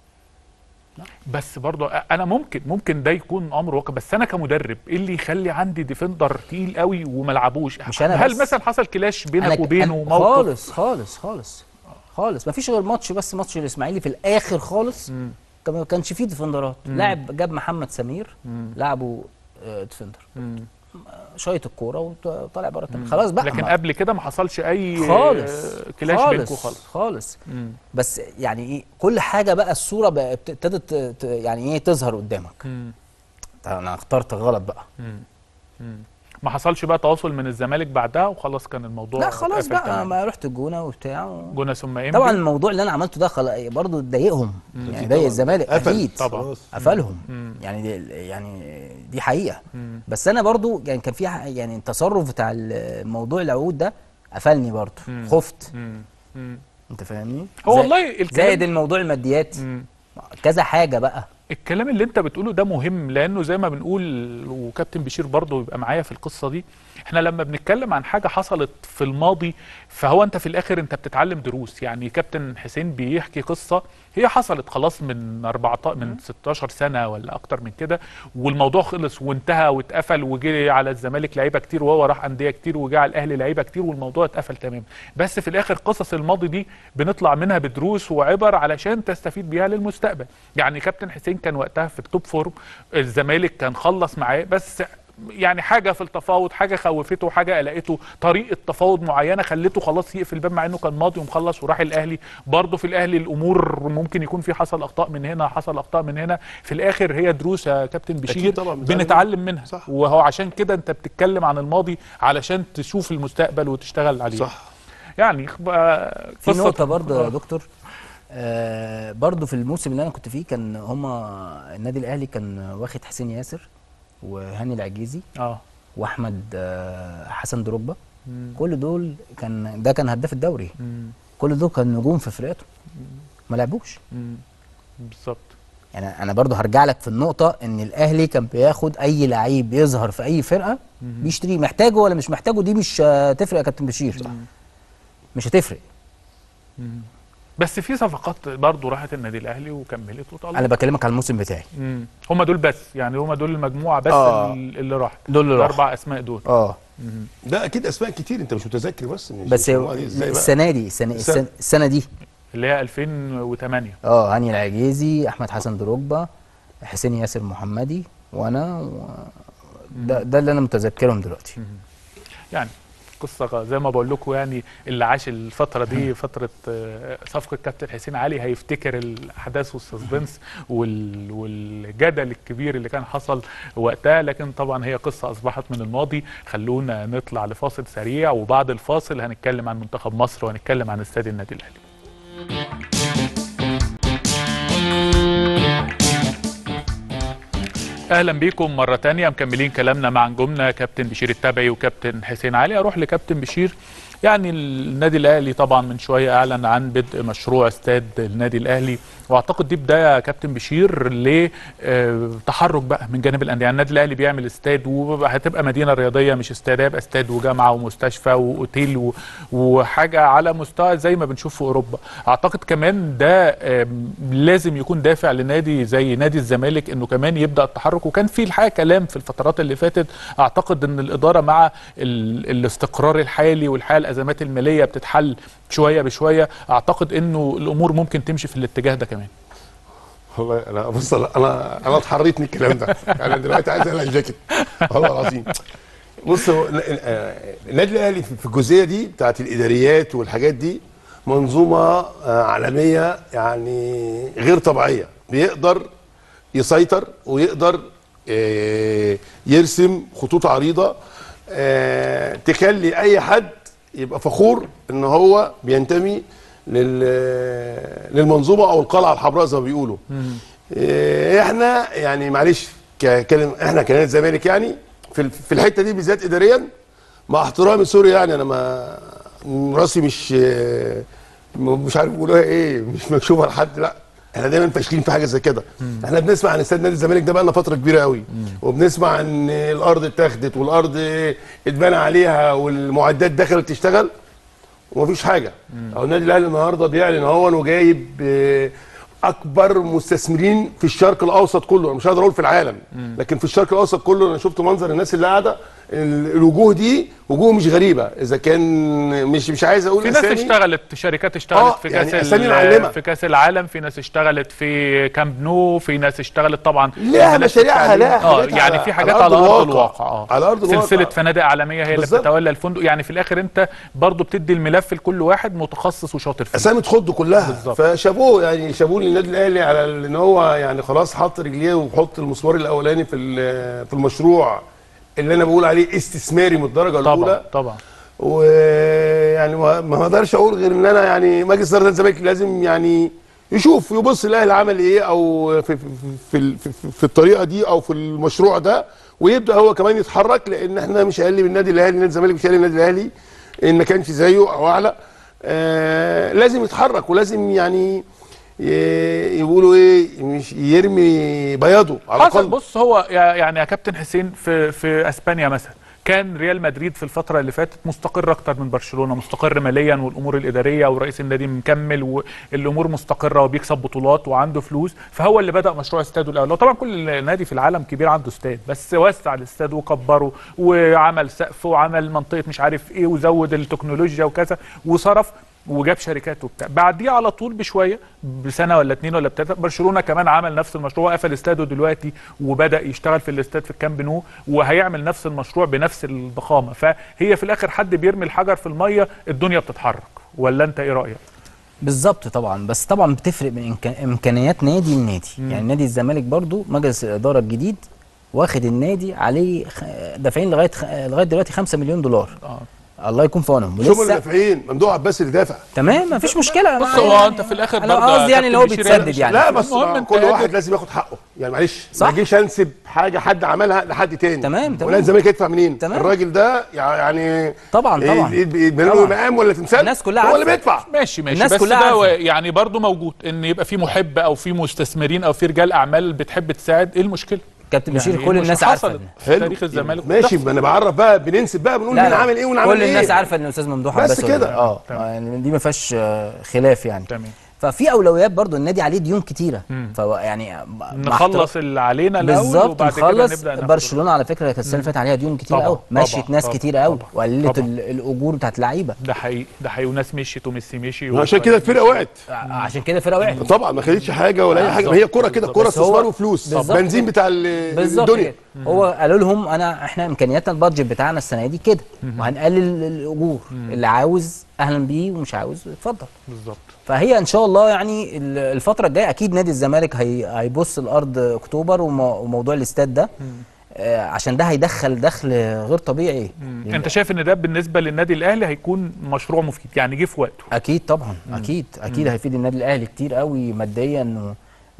بس برضه انا ممكن ممكن ده يكون امر واقع بس انا كمدرب ايه اللي يخلي عندي ديفندر تقيل قوي وما لعبوش مش أنا هل بس. مثلا حصل كلاش بينك ك- وبينه أنا موقف خالص خالص خالص خالص ما فيش غير ماتش بس ماتش الاسماعيلي في الاخر خالص مم. كان- ما كانش فيه ديفندرات لاعب جاب محمد سمير لعبه آه، ديفندر مم. شايط الكوره وطالع بره التمرين. خلاص بقى لكن ما- قبل كده ما حصلش اي خالص آه، كلاش بينكم خالص خالص مم. بس يعني ايه كل حاجه بقى الصوره بقى ابت- ابتدت ت- ت- يعني ايه تظهر قدامك مم. طب انا اخترت غلط بقى مم. مم. ما حصلش بقى تواصل من الزمالك بعدها وخلاص كان الموضوع لا خلاص اتقفل بقى تمام. ما رحت الجونه وبتاع و... جونه ثم ايه طبعا الموضوع اللي انا عملته ده خل... برضه ضايقهم يعني ضايق الزمالك قفل. اكيد طبعا. خلاص. قفلهم مم. يعني دي يعني دي حقيقه مم. بس انا برضو يعني كان في ح- يعني التصرف بتاع الموضوع العقود ده قفلني برضو مم. خفت مم. مم. انت فاهمني هو زي- والله الكلام زائد الموضوع الماديات مم. كذا حاجه بقى الكلام اللي انت بتقوله ده مهم لانه زي ما بنقول وكابتن بشير برضه يبقى معايا في القصه دي احنا لما بنتكلم عن حاجه حصلت في الماضي فهو انت في الاخر انت بتتعلم دروس يعني كابتن حسين بيحكي قصه هي حصلت خلاص من 14 من 16 سنه ولا اكتر من كده والموضوع خلص وانتهى واتقفل وجي على الزمالك لعيبه كتير وهو راح انديه كتير وجي على الاهلي لعيبه كتير والموضوع اتقفل تمام بس في الاخر قصص الماضي دي بنطلع منها بدروس وعبر علشان تستفيد بيها للمستقبل يعني كابتن حسين كان وقتها في التوب فورم الزمالك كان خلص معاه بس يعني حاجه في التفاوض حاجه خوفته حاجه قلقته طريقه تفاوض معينه خلته خلاص يقفل الباب مع انه كان ماضي ومخلص وراح الاهلي برضه في الاهلي الامور ممكن يكون في حصل اخطاء من هنا حصل اخطاء من هنا في الاخر هي دروس يا كابتن بشير طبعاً، بنتعلم بنتعلم منها صح. وهو عشان كده انت بتتكلم عن الماضي علشان تشوف المستقبل وتشتغل عليه صح يعني بقى في قصة- نقطه برضو يا آه. دكتور آه برضو في الموسم اللي انا كنت فيه كان هما النادي الاهلي كان واخد حسين ياسر وهاني العجيزي اه واحمد آه، حسن دروجبا مم. كل دول كان ده كان هداف الدوري مم. كل دول كان نجوم في فرقته ما لعبوش مم. بالظبط يعني انا برضو هرجع لك في النقطه ان الاهلي كان بياخد اي لعيب يظهر في اي فرقه بيشتريه محتاجه ولا مش محتاجه دي مش هتفرق يا كابتن بشير مش هتفرق بس في صفقات برضه راحت النادي الاهلي وكملت وطلعت انا بكلمك على الموسم بتاعي مم. هم دول بس يعني هم دول المجموعه بس آه. ال- اللي راحت دول اللي راحوا. الاربع اسماء دول اه ده اكيد اسماء كتير انت مش متذكر بس مش بس مش المجموعة دي إزاي بقى؟ السنه دي السنه السنة- السنه, السنة دي اللي هي 2008 اه هاني العجيزي احمد حسن دروجبا حسين ياسر محمدي وانا و... ده, ده اللي انا متذكرهم دلوقتي يعني قصة زي ما بقول لكم يعني اللي عاش الفترة دي فترة آه، صفقة كابتن حسين علي هيفتكر الأحداث والسسبنس وال- والجدل الكبير اللي كان حصل وقتها لكن طبعا هي قصة أصبحت من الماضي خلونا نطلع لفاصل سريع وبعد الفاصل هنتكلم عن منتخب مصر وهنتكلم عن استاد النادي الأهلي اهلا بيكم مره تانية مكملين كلامنا مع نجومنا كابتن بشير التبعي وكابتن حسين علي اروح لكابتن بشير يعني النادي الاهلي طبعا من شويه اعلن عن بدء مشروع استاد النادي الاهلي واعتقد دي بدايه يا كابتن بشير لتحرك بقى من جانب الانديه يعني النادي الاهلي بيعمل استاد وهتبقى مدينه رياضيه مش استاد هيبقى استاد وجامعه ومستشفى واوتيل و- وحاجه على مستوى زي ما بنشوف في اوروبا اعتقد كمان ده آم، لازم يكون دافع لنادي زي نادي الزمالك انه كمان يبدا التحرك وكان في الحقيقه كلام في الفترات اللي فاتت اعتقد ان الاداره مع ال... الاستقرار الحالي والحال الازمات الماليه بتتحل شويه بشويه اعتقد انه الامور ممكن تمشي في الاتجاه ده كمان والله انا بص انا انا انا اتحريت من الكلام ده يعني أنا دلوقتي عايز اقلع الجاكيت والله العظيم بص هو ن- آه، النادي الاهلي في في الجزئيه دي بتاعت الاداريات والحاجات دي منظومه آه، عالميه يعني غير طبيعيه بيقدر يسيطر ويقدر آه، يرسم خطوط عريضه آه، تخلي اي حد يبقى فخور ان هو بينتمي لل- للمنظومه او القلعه الحمراء زي ما بيقولوا إيه، احنا يعني معلش ككلم احنا كنادي الزمالك يعني في ال- في الحته دي بالذات اداريا مع احترامي سوري يعني انا ما راسي مش آه، م- مش عارف بيقولوها ايه مش مكشوفه لحد لا احنا دايما فاشلين في حاجه زي كده احنا بنسمع عن استاد نادي الزمالك ده بقى لنا فتره كبيره قوي وبنسمع ان الارض اتاخدت والارض اتبنى عليها والمعدات دخلت تشتغل ومفيش حاجه او النادي الاهلي النهارده بيعلن اهو وجايب آه، اكبر مستثمرين في الشرق الاوسط كله انا مش هقدر اقول في العالم لكن في الشرق الاوسط كله انا شفت منظر الناس اللي قاعده ال- الوجوه دي وجوه مش غريبه اذا كان مش مش عايز اقول في ناس أسامي. اشتغلت شركات اشتغلت آه، في يعني كاس أسامي ال- معلمة. في كاس العالم في ناس اشتغلت في كامب نو في ناس اشتغلت طبعا لها في ناس مشاريعها، التعليم. لها اه حاجات يعني على- في حاجات على على أرض ارض الواقع. الواقع اه على أرض الواقع. سلسله فنادق عالميه هي اللي بالظبط. بتتولى الفندق يعني في الاخر انت برضو بتدي الملف لكل واحد متخصص وشاطر فيه اسامي تخض كلها بالظبط. فشابوه يعني شابوه للنادي الاهلي على ال- ان هو يعني خلاص حط رجليه وحط المسمار الاولاني في ال- في المشروع اللي انا بقول عليه استثماري من الدرجه طبعا الاولى طبعا ويعني ما ما اقدرش اقول غير ان انا يعني مجلس اداره نادي الزمالك لازم يعني يشوف يبص الاهلي عمل ايه او في في في, ال- في, في, في الطريقه دي او في المشروع ده ويبدا هو كمان يتحرك لان احنا مش اقل من النادي الاهلي نادي الزمالك مش اقل من النادي الاهلي ان ما كانش زيه او اعلى آه لازم يتحرك ولازم يعني ي- يقولوا ايه مش يرمي بياضه على حصل الاقل بص هو يا- يعني يا كابتن حسين في في اسبانيا مثلا كان ريال مدريد في الفتره اللي فاتت مستقر اكتر من برشلونه مستقر ماليا والامور الاداريه ورئيس النادي مكمل والامور مستقره وبيكسب بطولات وعنده فلوس فهو اللي بدا مشروع استاده الاول وطبعا كل نادي في العالم كبير عنده استاد بس وسع الاستاد وكبره وعمل سقف وعمل منطقه مش عارف ايه وزود التكنولوجيا وكذا وصرف وجاب شركات وبتاع بعديه على طول بشويه بسنه ولا اتنين ولا بتلاته برشلونه كمان عمل نفس المشروع قفل استاده دلوقتي وبدا يشتغل في الاستاد في الكامب نو وهيعمل نفس المشروع بنفس الضخامه فهي في الاخر حد بيرمي الحجر في الميه الدنيا بتتحرك ولا انت ايه رايك؟ بالظبط طبعا بس طبعا بتفرق من إمكا- امكانيات نادي لنادي يعني نادي الزمالك برضو مجلس الاداره الجديد واخد النادي عليه خ- دافعين لغايه خ- لغايه دلوقتي 5 مليون دولار اه الله يكون في عونهم مش هم اللي ولسه دافعين ممدوح عباس اللي دافع تمام مفيش مشكله بص أنا- هو انت في الاخر انا برضه يا قصدي يعني اللي هو كابتن بشير بيتسدد يعني لا بس المهم انت كل قادر- واحد لازم ياخد حقه يعني معلش صح. ما اجيش انسب حاجه حد عملها لحد تاني تمام، تمام. ولا الزمالك يدفع منين تمام. الراجل ده يعني طبعا، طبعا. يتبنوا طبعا. مقام ولا تمثال الناس كلها هو اللي عارفة. بيدفع ماشي ماشي الناس بس كلها ده عارفة. و- يعني برضه موجود ان يبقى في محب او في مستثمرين او في رجال اعمال بتحب تساعد ايه المشكله؟ كابتن بشير يعني كل مش الناس عارفه حصلت إن- في تاريخ الزمالك ماشي بتحصل. انا بعرف بقى بننسب بقى بنقول مين عامل ايه ونعمل كل ايه الناس عارفه ان الاستاذ ممدوح بس عباس ولا- كده. اه تمام. يعني دي ما فيهاش آه، خلاف يعني تمام ففي اولويات برضو النادي عليه ديون كتيره فهو يعني مع نخلص اللي علينا الاول بالظبط وبعد كده نخلص نبدا ناخد برشلونه على فكره كانت السنه اللي فاتت عليها ديون كتير طبعاً، قوي طبعاً، مشيت ناس طبعاً، كتير قوي طبعاً، وقللت طبعاً. ال- الاجور بتاعت اللعيبه ده حقيقي ده حقيقي وناس مشيت وميسي مشي عشان كده الفرقه وقعت عشان كده الفرقه وقعت طبعا ما خدتش حاجه ولا اي حاجه ما هي كوره كده كوره بس هو- استثمار وفلوس بالظبط بنزين كده. بتاع ال- بالظبط الدنيا كده هو قالوا لهم انا احنا امكانياتنا البادجت بتاعنا السنه دي كده وهنقلل الاجور اللي عاوز اهلا بيه ومش عاوز اتفضل بالظبط فهي ان شاء الله يعني ال- الفتره الجايه اكيد نادي الزمالك هي هيبص الارض اكتوبر ومو- وموضوع الاستاد ده آه عشان ده هيدخل دخل غير طبيعي لل- انت شايف ان ده بالنسبه للنادي الاهلي هيكون مشروع مفيد يعني جه في وقته اكيد طبعا اكيد اكيد هيفيد النادي الاهلي كتير قوي ماديا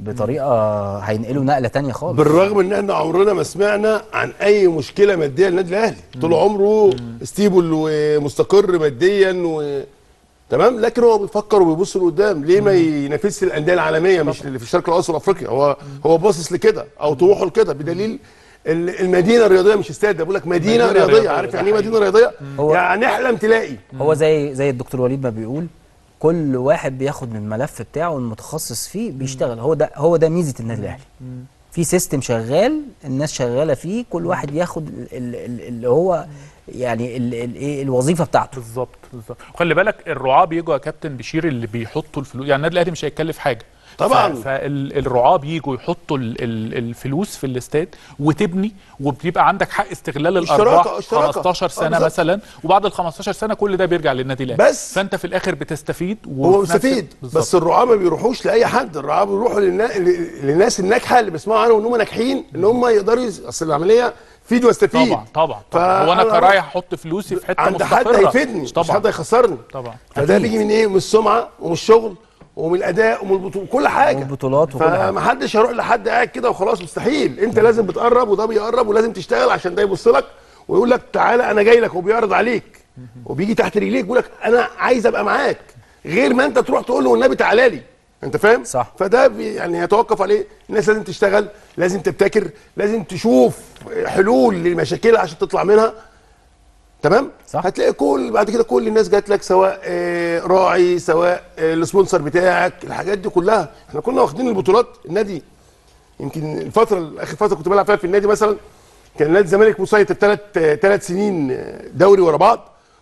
بطريقه هينقلوا نقله تانية خالص بالرغم ان احنا عمرنا ما سمعنا عن اي مشكله ماديه للنادي الاهلي طول عمره ستيبل ومستقر ماديا و تمام لكن هو بيفكر وبيبص لقدام ليه ما ينافسش الانديه العالميه مش اللي في الشرق الاوسط وافريقيا هو هو باصص لكده او طموحه لكده بدليل ال- المدينه الرياضيه مش استاد ده بقول لك مدينه, مدينة رياضيه رياضية، عارف ده يعني ايه حقيقي. مدينه رياضيه هو- يعني احلم تلاقي هو زي زي الدكتور وليد ما بيقول كل واحد بياخد من الملف بتاعه المتخصص فيه بيشتغل هو ده هو ده ميزه النادي الاهلي في سيستم شغال الناس شغاله فيه كل واحد ياخد ال- ال- ال- اللي هو يعني ال- ال- ايه الوظيفه بتاعته بالظبط بالظبط وخلي بالك الرعاة بيجوا يا كابتن بشير اللي بيحطوا الفلوس يعني النادي الاهلي مش هيكلف حاجه طبعاً. فالرعاة بيجوا يحطوا ال ال الفلوس في الاستاد وتبني وبيبقى عندك حق استغلال اشتراكة- الارباح اشتراكة. 15 آه، سنه بالظبط. مثلا وبعد ال 15 سنه كل ده بيرجع للنادي الاهلي بس- فانت في الاخر بتستفيد هو وفي نفس- مستفيد بالظبط. بس الرعاة ما بيروحوش لاي حد الرعاة بيروحوا للنا... للناس الناجحه اللي بيسمعوا عنهم ان هم ناجحين ان هم يقدروا يز... اصل العمليه فيد واستفيد طبعا طبعا طبعا هو انا فأنا كرايح احط فلوسي في حته عند حد مستقره هيفيدني مش مش طبعا حد هيخسرني طبعا فده أكيد. بيجي من ايه من السمعه ومن الشغل ومن الاداء ومن البطولة كل حاجه والبطولات وكل حاجة. فمحدش هيروح لحد قاعد كده وخلاص مستحيل انت لازم بتقرب وده بيقرب ولازم تشتغل عشان ده يبص لك ويقول لك تعالى انا جاي لك وبيعرض عليك وبيجي تحت رجليك بيقول لك انا عايز ابقى معاك غير ما انت تروح تقول له والنبي تعالى لي انت فاهم صح. فده بي يعني يتوقف عليه الناس لازم تشتغل لازم تبتكر لازم تشوف حلول لمشاكلها عشان تطلع منها تمام صح. هتلاقي كل بعد كده كل الناس جات لك سواء آه، راعي سواء آه، السبونسر بتاعك الحاجات دي كلها احنا كنا واخدين البطولات النادي يمكن الفتره اخر فتره كنت بلعب فيها في النادي مثلا كان نادي الزمالك مسيطر ثلاث ثلاث سنين آه، دوري ورا بعض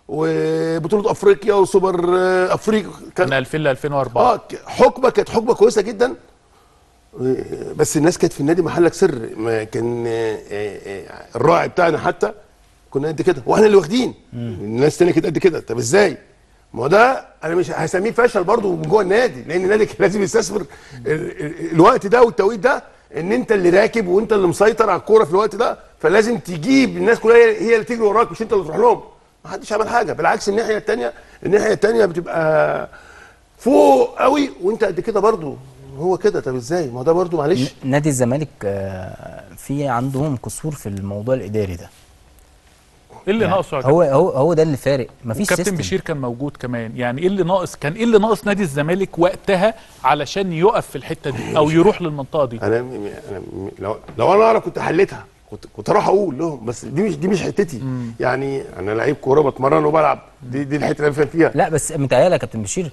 وبطوله افريقيا وسوبر آه، افريقيا من كان 2000 ل 2004 اه ك- حقبه كانت حقبه كويسه جدا آه، بس الناس كانت في النادي محلك سر ما كان آه، آه، آه، الراعي بتاعنا حتى كنا قد كده واحنا اللي واخدين الناس تانية كانت قد كده طب ازاي ما هو ده انا مش هسميه فشل برضه من جوه النادي لان النادي كان لازم يستثمر ال- ال- الوقت ده والتوقيت ده ان انت اللي راكب وانت اللي مسيطر على الكوره في الوقت ده فلازم تجيب الناس كلها هي هي اللي تجري وراك مش انت اللي تروح لهم ما حدش عمل حاجه بالعكس الناحيه الثانيه الناحيه الثانيه بتبقى فوق قوي وانت قد كده برضه هو كده طب ازاي ما هو ده برضه معلش نادي الزمالك آه، في عندهم قصور في الموضوع الاداري ده ايه اللي ناقصه يا كابتن؟ هو هو هو ده اللي فارق مفيش وكابتن سيستم بشير كان موجود كمان يعني ايه اللي ناقص كان ايه اللي ناقص نادي الزمالك وقتها علشان يقف في الحته دي او يروح للمنطقه دي انا م- انا م- لو لو انا اعرف كنت حليتها كنت كنت اروح اقول لهم بس دي مش دي مش حتتي يعني انا لعيب كوره بتمرن وبلعب دي دي الحته اللي انا فاهم فيها لا بس متهيألي يا كابتن بشير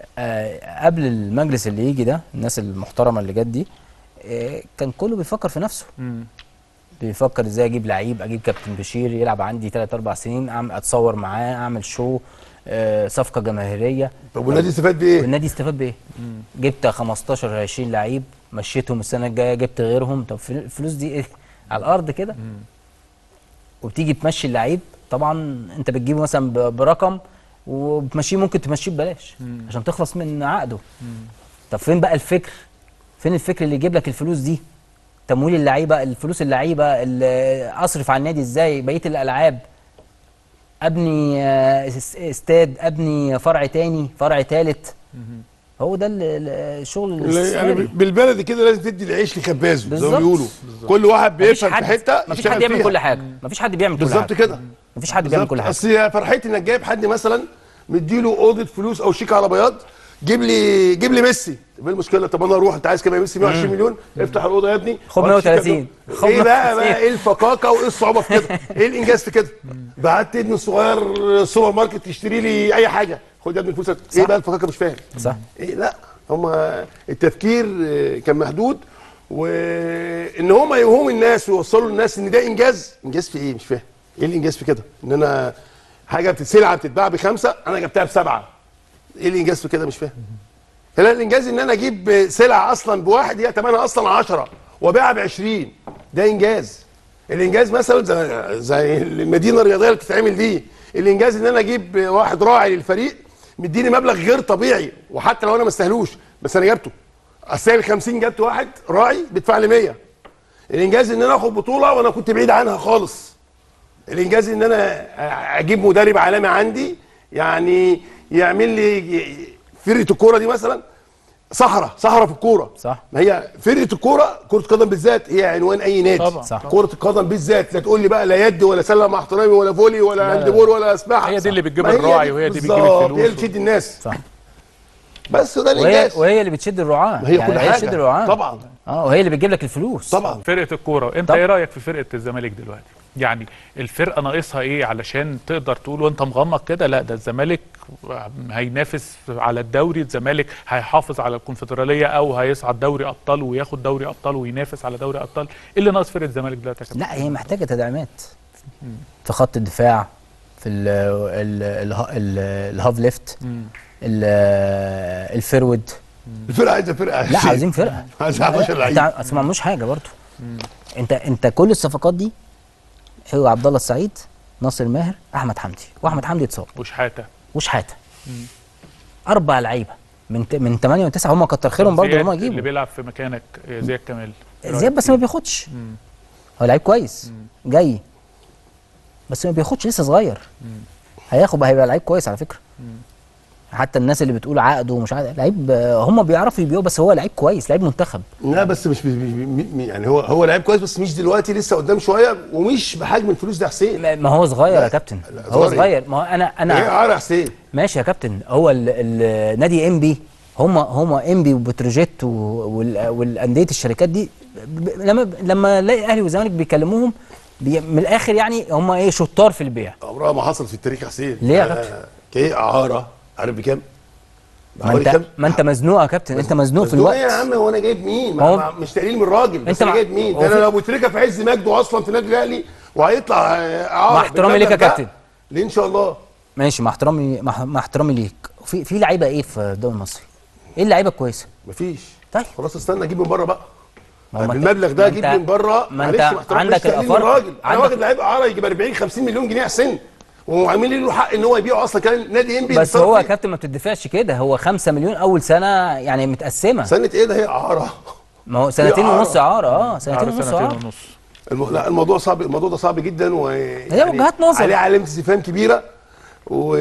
آه قبل المجلس اللي يجي ده الناس المحترمه اللي جت دي آه كان كله بيفكر في نفسه مم. بيفكر ازاي اجيب لعيب اجيب كابتن بشير يلعب عندي 3 4 سنين أعمل اتصور معاه اعمل شو آه صفقه جماهيريه طب والنادي استفاد بايه؟ والنادي استفاد بايه؟ جبت 15 20 لعيب مشيتهم السنه الجايه جبت غيرهم طب فل- الفلوس دي ايه؟ على الارض كده وبتيجي تمشي اللعيب طبعا انت بتجيبه مثلا ب- برقم وبتمشيه ممكن تمشيه ببلاش عشان تخلص من عقده طب فين بقى الفكر؟ فين الفكر اللي يجيب لك الفلوس دي؟ تمويل اللعيبه الفلوس اللعيبه اللي اصرف على النادي ازاي بقيه الالعاب ابني آه، اس- استاد ابني فرع تاني فرع تالت هو ده ال- ال- الشغل يعني الاستثماري بالبلدي كده لازم تدي العيش لخبازه زي ما بالظبط. بيقولوا كل واحد مفيش بيفهم في حد حته مفيش يشتغل حد يعمل فيها. كل حاجه مفيش حد بيعمل كل حاجه بالظبط كده مفيش حد بيعمل كل بالظبط. حاجه اصل يا فرحتي انك جايب حد مثلا مديله اوضه فلوس او شيك على بياض جيب لي جيب لي ميسي طب ايه المشكله طب انا اروح انت عايز كام يا ميسي 120 مليون افتح الاوضه يا ابني خد وهات شيك 130. كده. خد ايه بقى 130. بقى ايه الفقاقه وايه الصعوبه في كده ايه الانجاز في كده بعت ابني الصغير سوبر ماركت يشتري لي اي حاجه خد يا ابني الفلوس ايه بقى الفقاقه مش فاهم صح ايه لا هم التفكير آه، كان محدود وان هم يوهموا الناس ويوصلوا للناس ان ده انجاز انجاز في ايه مش فاهم ايه الانجاز في كده ان انا حاجه بتتسلع بتتباع بخمسه انا جبتها بسبعه ايه الانجاز في كده مش فاهم لا الانجاز ان انا اجيب سلعه اصلا بواحد هي ثمنها اصلا 10 وابيعها ب 20 ده انجاز الانجاز مثلا زي, زي المدينه الرياضيه اللي بتتعمل دي الانجاز ان انا اجيب واحد راعي للفريق مديني مبلغ غير طبيعي وحتى لو انا ما استاهلوش بس انا جبته استاهل 50 جبت واحد راعي بيدفع لي 100 الانجاز ان انا اخد بطوله وانا كنت بعيد عنها خالص الانجاز ان انا اجيب مدرب عالمي عندي يعني يعمل لي فرقه الكوره دي مثلا صحراء صحراء في الكوره صح. ما هي فرقه الكوره كره قدم بالذات هي عنوان اي نادي طبعا. صح. كره القدم بالذات لا تقول لي بقى لا يد ولا سله مع احترامي ولا فولي ولا هاندبول ولا سباحه هي دي اللي بتجيب ما هي الراعي دي وهي دي بتجيب بالظبط، الفلوس هي اللي بتشد الناس صح بس ده وهي الانجاز وهي اللي بتشد الرعاه ما هي يعني كل هي حاجه بتشد الرعاه طبعا اه وهي اللي بتجيب لك الفلوس طبعا فرقه الكوره انت طب. ايه رايك في فرقه الزمالك دلوقتي يعني الفرقه ناقصها ايه علشان تقدر تقول وانت مغمض كده لا ده الزمالك هينافس على الدوري الزمالك هيحافظ على الكونفدراليه او هيصعد دوري ابطال وياخد دوري ابطال وينافس على دوري ابطال ايه اللي ناقص فرقه الزمالك دلوقتي يا كابتن؟ لا هي محتاجه تدعيمات في خط الدفاع في ال ال ال ال الهاف ليفت مم. ال- الفيرود الفرقه عايزه فرقه لا عايزين فرقه عايزه 11 لعيب انت اصل ما عملوش حاجه برضه انت انت كل الصفقات دي هو عبد الله السعيد ناصر ماهر احمد حمدي واحمد حمدي اتصاب وشحاته وشحاته اربع لعيبه من ت- من 8 و9 هم كتر خيرهم برضه زياد هم اللي يجيبوا بيلعب في مكانك آه، زياد كمال إيه زياد رأيك بس فيه؟ ما بياخدش هو لعيب كويس جاي بس ما بياخدش لسه صغير هياخد هيبقى لعيب كويس على فكره حتى الناس اللي بتقول عقده ومش عقد لعيب آه، هم بيعرفوا يبيعوا بس هو لعيب كويس لعيب منتخب لا بس مش مش- مش- مش- يعني هو هو لعيب كويس بس مش دلوقتي لسه قدام شويه ومش بحجم الفلوس ده حسين ما- ما هو صغير لا، يا كابتن لا، هو صغير. صغير ما هو انا ايه انا عار حسين ماشي يا كابتن هو ال- ال- نادي انبي هم هم انبي وبتروجيت و- وال- والانديه الشركات دي ب- ب- لما لما الاقي اهلي والزمالك بيكلموهم بي من الاخر يعني هم ايه شطار في البيع عمرها ما حصل في التاريخ يا حسين ليه يا آه، كابتن؟ كايه اعاره عارف بكام؟ ما بحوالي انت كام؟ ما انت مزنوق يا كابتن انت مزنوق في مزنوق الوقت ايه يا عم هو انا جايب مين؟ ما هو- ما مش تقليل من الراجل بس انت انا مع- جايب مين؟ هو ده انا في- لو بتركه في عز مجده اصلا في النادي الاهلي وهيطلع آه، اعاره مع احترامي ليك يا بالمبلغ ده، كابتن. ليه ان شاء الله؟ ماشي مع احترامي مع, مع احترامي ليك في في لعيبه ايه في الدوري المصري؟ ايه اللعيبه الكويسه؟ مفيش طيب خلاص استنى اجيب من بره بقى ما هو ما انت- بالمبلغ ده ما اجيب انت- من بره ما انت معلش مع احترامي عندك مش تقليل من الافارقه الراجل انا عندك- واخد لعيب اعاره يجيب 40 50 مليون جنيه احسن وعاملين له حق ان هو يبيعه اصلا كان نادي انبي بس هو يا كابتن ما بتدفعش كده هو 5 مليون اول سنه يعني متقسمه سنه ايه ده هي اعاره ما هو سنتين إعارة. ونص اعاره اه سنتين على ونص سنتين اعاره ونص الم... لا الموضوع صعب الموضوع ده صعب جدا و هي وجهات نظر. عليه علامه استفهام كبيره و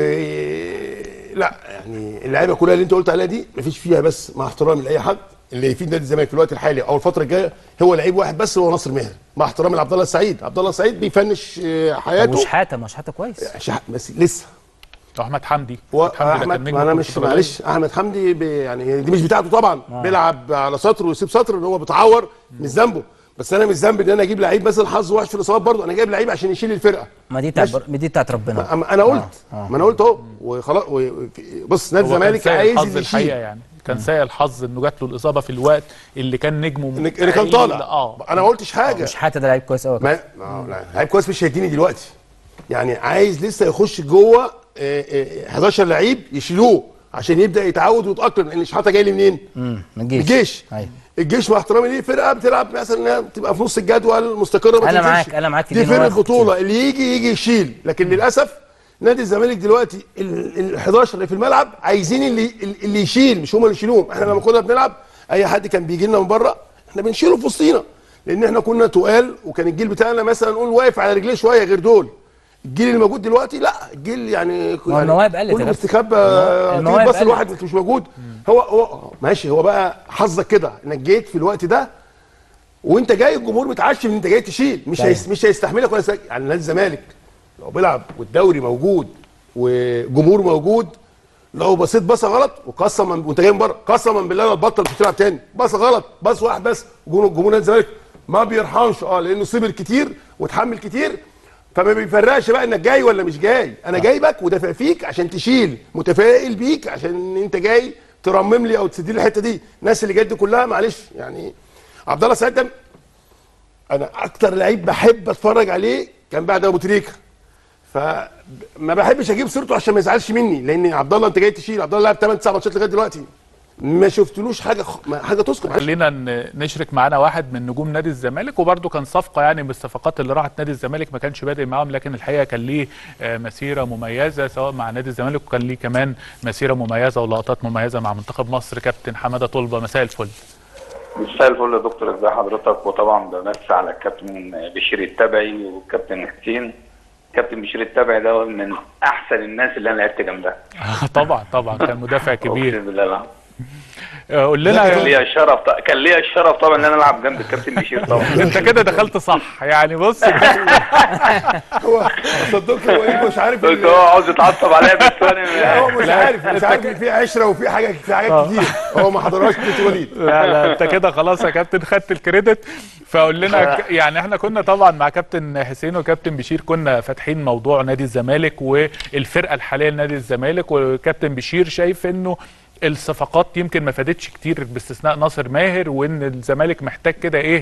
لا يعني اللعيبه كلها اللي انت قلت عليها دي مفيش فيها بس مع احترامي لاي حد اللي في نادي الزمالك في الوقت الحالي او الفتره الجايه هو لعيب واحد بس هو ناصر ماهر مع احترامي لعبد الله السعيد عبد الله السعيد بيفنش آه، حياته وشحاته ما شحاته كويس شح... بس لسه احمد حمدي واحمد ما انا مش معلش احمد حمدي ب... يعني دي مش بتاعته طبعا آه. بيلعب على سطر ويسيب سطر ان هو بيتعور مش ذنبه بس انا مش ذنبي ان انا اجيب لعيب مثلا حظه وحش في الاصابات برضه انا جايب لعيب عشان يشيل الفرقه ما دي بتاعت ماشي. بر- دي بتاعت ربنا ما انا قلت ما انا قلت اهو وخلاص و... و- بص نادي الزمالك عايز الحظ اللي الحقيقه يشيل يعني كان سيء الحظ انه جات له الاصابه في الوقت اللي كان نجمه اللي اللي كان قليل. طالع اه انا ما قلتش حاجه شحاته ده لعيب كويس قوي ما ما- لا لعيب كويس مش هيديني دلوقتي يعني عايز لسه يخش جوه آه، آه، 11 لعيب يشيلوه عشان يبدا يتعود ويتاقلم لان شحاته جاي لي منين؟ امم من الجيش الجيش ايوه الجيش مع احترامي ليه فرقه بتلعب مثلا انها تبقى في نص الجدول مستقره ما أنا تنزلش. معاك- أنا معاك في دي دي إن هو فرقه ياخد بطوله اللي يجي يجي يشيل لكن للاسف نادي الزمالك دلوقتي ال 11 اللي في الملعب عايزين اللي اللي يشيل مش هم اللي يشيلوهم احنا لما كنا بنلعب اي حد كان بيجي لنا من بره احنا بنشيله في وسطينا لان احنا كنا تقال وكان الجيل بتاعنا مثلا نقول واقف على رجليه شويه غير دول الجيل اللي موجود دلوقتي لا الجيل يعني هو يعني المواهب قلت يا كله كابتن. مستخبى المواهب تيجي بص قلت. الواحد مش موجود هو هو ماشي هو بقى حظك كده انك جيت في الوقت ده وانت جاي الجمهور متعشم ان انت جاي تشيل مش طيب. هيس مش هيستحملك ولا يستحمل. يعني نادي الزمالك لو بيلعب والدوري موجود وجمهور موجود لو بصيت بصه غلط وقسما وانت جاي من بره قسما بالله لو تبطل مش هتلعب تاني بصه غلط بص واحد بس جمهور جمهور نادي الزمالك ما بيرحمش اه لانه صبر كتير وتحمل كتير فما بيفرقش بقى انك جاي ولا مش جاي انا جايبك ودافع فيك عشان تشيل متفائل بيك عشان انت جاي ترمم لي او تسد لي الحته دي الناس اللي جت دي كلها معلش يعني عبد الله سعيد ده انا اكتر لعيب بحب اتفرج عليه كان بعد ابو تريكه فما بحبش اجيب صورته عشان ما يزعلش مني لان عبد الله انت جاي تشيل عبد الله لعب 8 9 ماتشات لغايه دلوقتي ما شفتلوش حاجه خ... ما- حاجه تذكر خلينا ن- نشرك معانا واحد من نجوم نادي الزمالك وبرده كان صفقه يعني من الصفقات اللي راحت نادي الزمالك ما كانش بادئ معاهم لكن الحقيقه كان ليه آه، مسيره مميزه سواء مع نادي الزمالك وكان ليه كمان مسيره مميزه ولقطات مميزه مع منتخب مصر كابتن حماده طلبه مساء الفل مساء الفل يا دكتور ازي حضرتك وطبعا بمسي على الكابتن بشير التبعي والكابتن حسين كابتن بشير التبعي ده من احسن الناس اللي انا لعبت جنبها طبعا طبعا كان مدافع كبير اقسم بالله لا. آه، قول كان لنا ليا الشرف كان ليا الشرف طبعا ان انا العب جنب الكابتن بشير طبعا انت كده دخلت صح يعني بص هو صدقني هو إيه مش عارف قلت ال- هو عاوز يتعصب عليا بس لا، هو انا مش لا، عارف مش أنت عارف كده- ان في عشره وفي حاجه في حاجات كتير هو ما حضرهاش كابتن وليد لا لا انت كده خلاص يا كابتن خدت الكريدت فقول لنا ك- يعني احنا كنا طبعا مع كابتن حسين وكابتن بشير كنا فاتحين موضوع نادي الزمالك والفرقه الحاليه لنادي الزمالك وكابتن بشير شايف انه الصفقات يمكن ما فادتش كتير باستثناء ناصر ماهر وان الزمالك محتاج كده ايه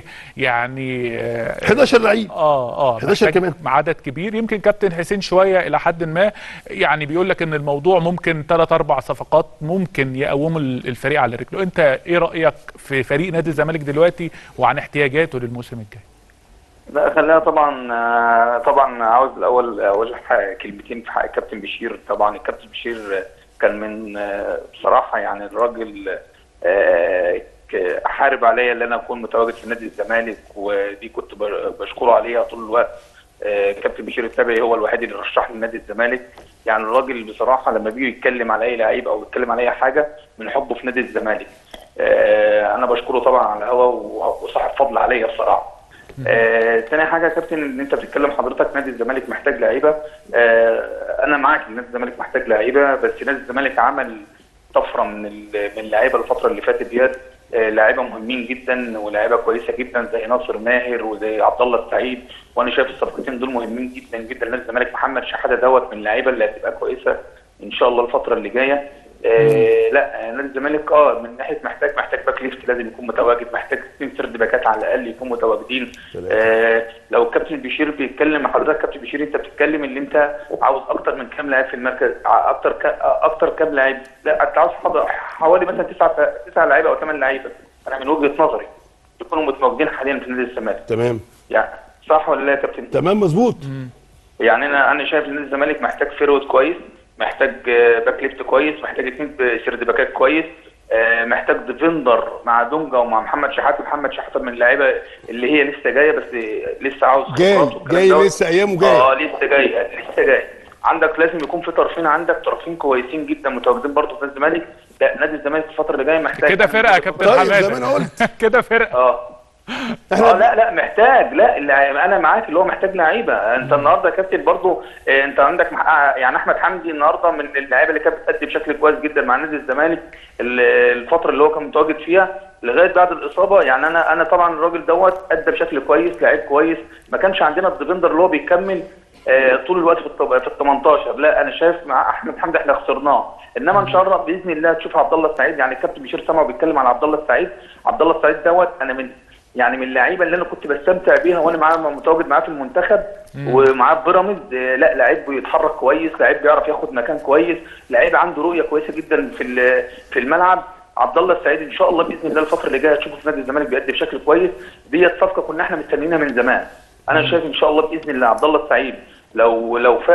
يعني اه 11 لعيب اه اه 11 محتاج كمان. عدد كبير يمكن كابتن حسين شويه الى حد ما يعني بيقول لك ان الموضوع ممكن ثلاث اربع صفقات ممكن يقوموا ال- الفريق على رجله انت ايه رايك في فريق نادي الزمالك دلوقتي وعن احتياجاته للموسم الجاي لا خلينا طبعا آه، طبعا عاوز الاول اقول حق- كلمتين في حق الكابتن بشير طبعا الكابتن بشير كان من آه، بصراحه يعني الراجل آه، ك- حارب عليا ان انا اكون متواجد في نادي الزمالك ودي كنت ب- بشكره عليها طول الوقت آه، كابتن بشير التابعي هو الوحيد اللي رشح لي نادي الزمالك يعني الراجل بصراحه لما بيجي يتكلم على اي لعيب او يتكلم على اي حاجه من حبه في نادي الزمالك آه، انا بشكره طبعا على الهوا و- وصاحب فضل عليا بصراحه آه، تاني حاجه يا كابتن ان انت بتتكلم حضرتك نادي الزمالك محتاج لعيبه آه، انا معاك ان نادي الزمالك محتاج لعيبه بس نادي الزمالك عمل طفره من ال- من اللعيبه الفتره اللي فاتت ديت آه، لعيبه مهمين جدا ولاعيبه كويسه جدا زي ناصر ماهر وزي عبد الله السعيد وانا شايف الصفقتين دول مهمين جدا جدا لنادي الزمالك محمد شحاته دوت من اللعيبه اللي هتبقى كويسه ان شاء الله الفتره اللي جايه آه لا نادي الزمالك اه من ناحيه محتاج محتاج باك ليفت لازم يكون متواجد محتاج اثنين سرد باكات على الاقل يكونوا متواجدين آه لو الكابتن بشير بيتكلم مع حضرتك كابتن بشير انت بتتكلم ان انت عاوز اكتر من كام لاعب في المركز ع- اكتر ك... اكتر كام لاعب لا انت عاوز حضر- حوالي مثلا تسعه تسعه لعيبه او ثمان لعيبه انا من وجهه نظري يكونوا متواجدين حاليا في نادي الزمالك تمام يعني صح ولا لا يا كابتن؟ تمام مظبوط يعني انا انا شايف ان نادي الزمالك محتاج فيرود كويس محتاج آه، باك ليفت كويس محتاج اثنين سرد باكات كويس آه، محتاج ديفندر مع دونجا ومع محمد شحاته محمد شحاته من اللعيبه اللي هي لسه جايه بس لسه عاوز جاي خبرات والكلام جاي دوت. لسه ايامه جاي اه لسه جاي لسه جاي عندك لازم يكون في طرفين عندك طرفين كويسين جدا متواجدين برضه في نادي الزمالك لا نادي الزمالك الفتره اللي جايه محتاج كده فرقه يا كابتن طيب، حماده زي ما أنا قلت. كده فرقه اه احنا اه لا لا محتاج لا اللع- انا معاك اللي هو محتاج لعيبه انت النهارده يا كابتن برضو آه، انت عندك مح- آه، يعني احمد حمدي النهارده من اللعيبه اللي كانت بتأدي بشكل كويس جدا مع نادي الزمالك ال- الفتره اللي هو كان متواجد فيها لغايه بعد الاصابه يعني انا انا طبعا الراجل دوت ادى بشكل كويس لعيب كويس ما كانش عندنا الديفندر اللي هو بيكمل آه، طول الوقت في الطب- في ال 18 لا انا شايف مع احمد حمدي احنا خسرناه انما ان شاء الله باذن الله تشوف عبد الله السعيد يعني الكابتن بشير سامع بيتكلم على عبد الله السعيد عبد الله السعيد دوت انا من يعني من اللعيبه اللي انا كنت بستمتع بيها وانا معاه متواجد معاه في المنتخب ومعاه في بيراميدز آه، لا لعيب بيتحرك كويس لعيب بيعرف ياخد مكان كويس لعيب عنده رؤيه كويسه جدا في ال- في الملعب عبد الله السعيد ان شاء الله باذن الله الفتره اللي جايه هتشوفه في نادي الزمالك بيأدي بشكل كويس ديت صفقه كنا احنا مستنيينها من زمان انا شايف ان شاء الله باذن الله عبد الله السعيد لو لو فاق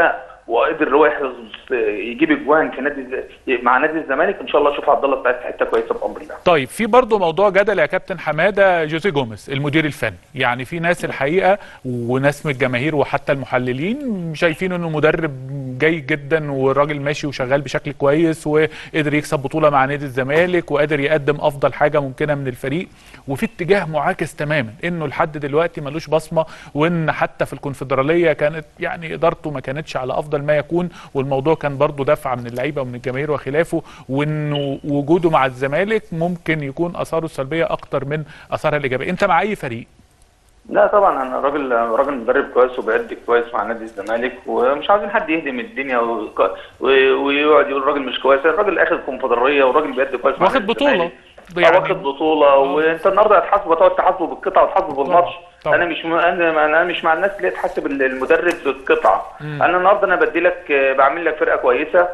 وقدر ان هو يحرز يجيب اجوان في نادي الز- مع نادي الزمالك ان شاء الله اشوف عبد الله السعيد في حته كويسه بامر الله طيب في برضه موضوع جدل يا كابتن حماده جوزي جوميز المدير الفني يعني في ناس الحقيقه وناس من الجماهير وحتى المحللين شايفين انه مدرب جيد جدا والراجل ماشي وشغال بشكل كويس وقدر يكسب بطوله مع نادي الزمالك وقادر يقدم افضل حاجه ممكنه من الفريق وفي اتجاه معاكس تماما انه لحد دلوقتي ملوش بصمه وان حتى في الكونفدراليه كانت يعني ادارته ما كانتش على افضل ما يكون والموضوع كان برضه دفعه من اللعيبه ومن الجماهير وخلافه وانه وجوده مع الزمالك ممكن يكون اثاره السلبيه اكتر من اثارها الايجابيه انت مع اي فريق لا طبعا انا راجل راجل مدرب كويس وبيأدي كويس مع نادي الزمالك ومش عاوزين حد يهدم الدنيا ويق- و- ويقعد يقول الراجل مش كويس الراجل اخد كونفدراليه والراجل بيأدي كويس مع واخد نادي بطولة. الزمالك. يعني- آه، واخد بطوله وانت النهارده هتحاسبه هتقعد تحاسبه بالقطعه وتحاسبه بالماتش طبعا. انا مش م... انا انا مش مع الناس اللي هي تحاسب المدرب بالقطعه انا النهارده انا بدي لك آه، بعمل لك فرقه كويسه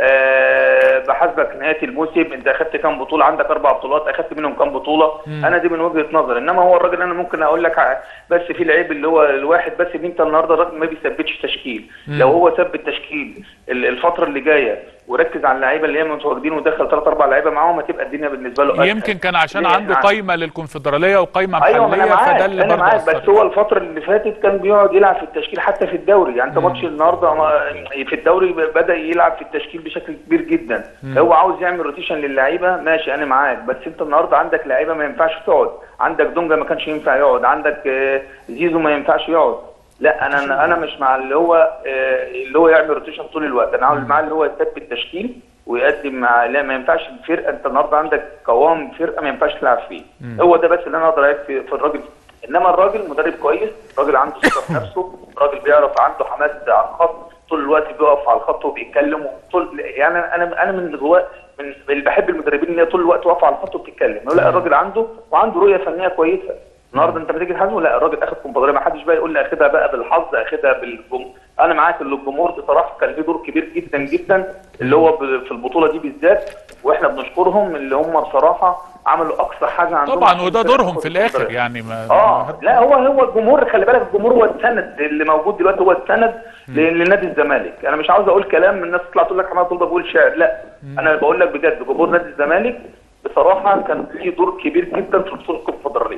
أه بحاسبك نهايه الموسم انت اخدت كام بطوله عندك اربع بطولات اخدت منهم كام بطوله انا دي من وجهه نظري انما هو الراجل انا ممكن اقول لك ع- بس في العيب اللي هو الواحد بس ان انت النهارده الراجل ما بيثبتش تشكيل لو هو ثبت تشكيل ال- الفتره اللي جايه وركز على اللعيبه اللي هي متواجدين ودخل ثلاث اربع لعيبه معاهم هتبقى الدنيا بالنسبه له أسهل. يمكن كان عشان ليه؟ عنده ع- قايمه للكونفدراليه وقايمه ايوه ما انا محليه معاك فده اللي انا برضه معاك بس أثر. هو الفتره اللي فاتت كان بيقعد يلعب في التشكيل حتى في الدوري يعني انت ماتش النهارده ما- في الدوري بدا يلعب في التشكيل بشكل كبير جدا هو عاوز يعمل روتيشن للعيبه ماشي انا معاك بس انت النهارده عندك لعيبه ما ينفعش تقعد عندك دونجا ما كانش ينفع يقعد عندك آه، زيزو ما ينفعش يقعد لا انا انا مش مع اللي هو آه، اللي هو يعمل روتيشن طول الوقت انا عاوز معاه اللي هو يثبت التشكيل ويقدم مع لا ما ينفعش الفرقه انت النهارده عندك قوام فرقه ما ينفعش تلعب فيه هو ده بس اللي انا اقدر اعيب في, في الراجل انما الراجل مدرب كويس راجل عنده ثقه في نفسه راجل بيعرف عنده حماس على الخط طول الوقت بيقف على الخط وبيتكلم طول يعني انا انا من جوا من اللي بحب المدربين اللي هي طول الوقت واقفه على الخط وبتتكلم لا الراجل عنده وعنده رؤيه فنيه كويسه النهارده انت بتيجي تحاسبه لا الراجل اخد كونفدراليه ما حدش بقى يقول لي اخدها بقى بالحظ اخدها بالجم انا معاك اللي الجمهور بصراحه كان ليه دور كبير جدا جدا اللي هو ب- في البطوله دي بالذات واحنا بنشكرهم اللي هم بصراحه عملوا اقصى حاجه عندهم طبعا عشان وده الفرقة دورهم تاخد في الاخر الكونفدرالية. يعني ما اه لا هو هو الجمهور خلي بالك الجمهور هو السند اللي موجود دلوقتي هو السند ل- لنادي الزمالك انا مش عاوز اقول كلام الناس تطلع تقول لك حماد طلبه بيقول شعر لا انا بقول لك بجد جمهور نادي الزمالك بصراحه كان ليه دور كبير جدا في بطوله الكونفدراليه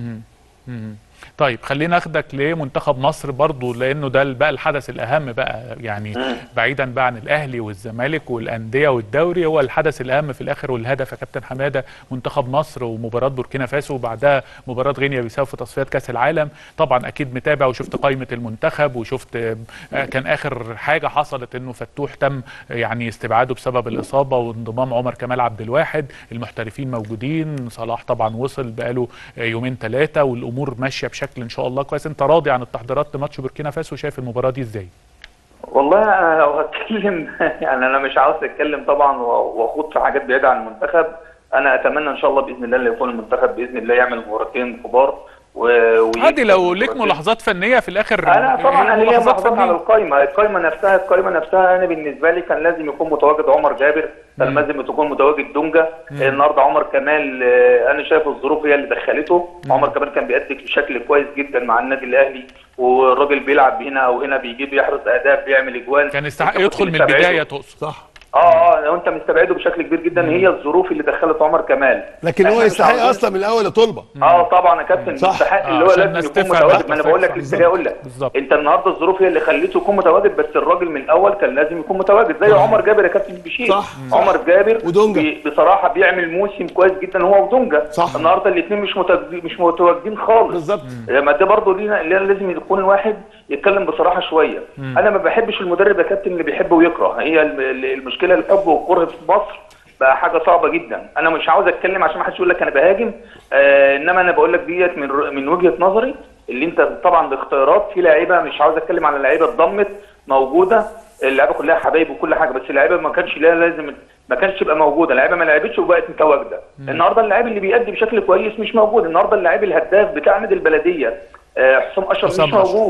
مم. طيب خلينا اخدك لمنتخب مصر برضو لانه ده بقى الحدث الاهم بقى يعني بعيدا بقى عن الاهلي والزمالك والانديه والدوري هو الحدث الاهم في الاخر والهدف يا كابتن حماده منتخب مصر ومباراه بوركينا فاسو وبعدها مباراه غينيا بيساو في تصفيات كاس العالم طبعا اكيد متابع وشفت قائمه المنتخب وشفت آه، كان اخر حاجه حصلت انه فتوح تم يعني استبعاده بسبب الاصابه وانضمام عمر كمال عبد الواحد المحترفين موجودين صلاح طبعا وصل بقاله يومين ثلاثه والامور ماشيه بشكل ان شاء الله كويس انت راضي عن التحضيرات لماتش بوركينا فاسو شايف المباراه دي ازاي والله انا لو هتكلم يعني انا مش عاوز اتكلم طبعا و- واخوض في حاجات بعيده عن المنتخب انا اتمنى ان شاء الله باذن الله اللي يكون المنتخب باذن الله يعمل مباراتين كبار و... ويكسب عادي لو ليك المباراتين. ملاحظات فنيه في الاخر انا طبعا هي انا ليا ملاحظات على فنية. القايمه القايمه نفسها القايمه نفسها انا بالنسبه لي كان لازم يكون متواجد عمر جابر كان لازم تكون متواجد دونجا النهارده عمر كمال آه، انا شايف الظروف هي اللي دخلته عمر كمال كان بيأدي بشكل كويس جدا مع النادي الاهلي والراجل بيلعب هنا او هنا بيجيب يحرز اهداف بيعمل اجوان كان يستحق أنت كنت يدخل من مستبعده. البدايه تقصد صح اه اه لو انت مستبعده بشكل كبير جدا هي الظروف اللي دخلت عمر كمال لكن هو إحنا مش يستحق عاوزين- اصلا من الاول يا طلبه اه طبعا يا كابتن صح. يستحق آه، اللي هو عشان لازم الناس يكون تفهم متواجد بقى. ما انا بقول لك صح، لسه جاي اقول لك بالظبط. انت النهارده الظروف هي اللي خليته يكون متواجد بس الراجل من الاول كان لازم يكون متواجد زي عمر جابر يا كابتن بشير صح. عمر جابر ودونجا. بي- بصراحه بيعمل موسم كويس جدا هو ودونجا صح. النهارده الاثنين مش متواجدين مش متواجدين خالص بالظبط لما ده برضه لينا لينا لازم يكون الواحد يتكلم بصراحه شويه انا ما بحبش المدرب يا كابتن اللي بيحب ويكره هي الم- المشكله الحب والكره في مصر بقى حاجه صعبه جدا انا مش عاوز اتكلم عشان ما حدش يقول لك انا بهاجم آه انما انا بقول لك ديت من ر- من وجهه نظري اللي انت طبعا باختيارات في لعيبه مش عاوز اتكلم على لعيبه اتضمت موجوده اللعيبه كلها حبايب وكل حاجه بس اللعيبه ما كانش ليها لازم ما كانش تبقى موجوده اللعيبه ما لعبتش وبقت متواجده النهارده اللاعب اللي بيأدي بشكل كويس مش موجود النهارده اللاعب الهداف بتاع نادي البلديه آه، حسام اشرف حسام مش أشرف. موجود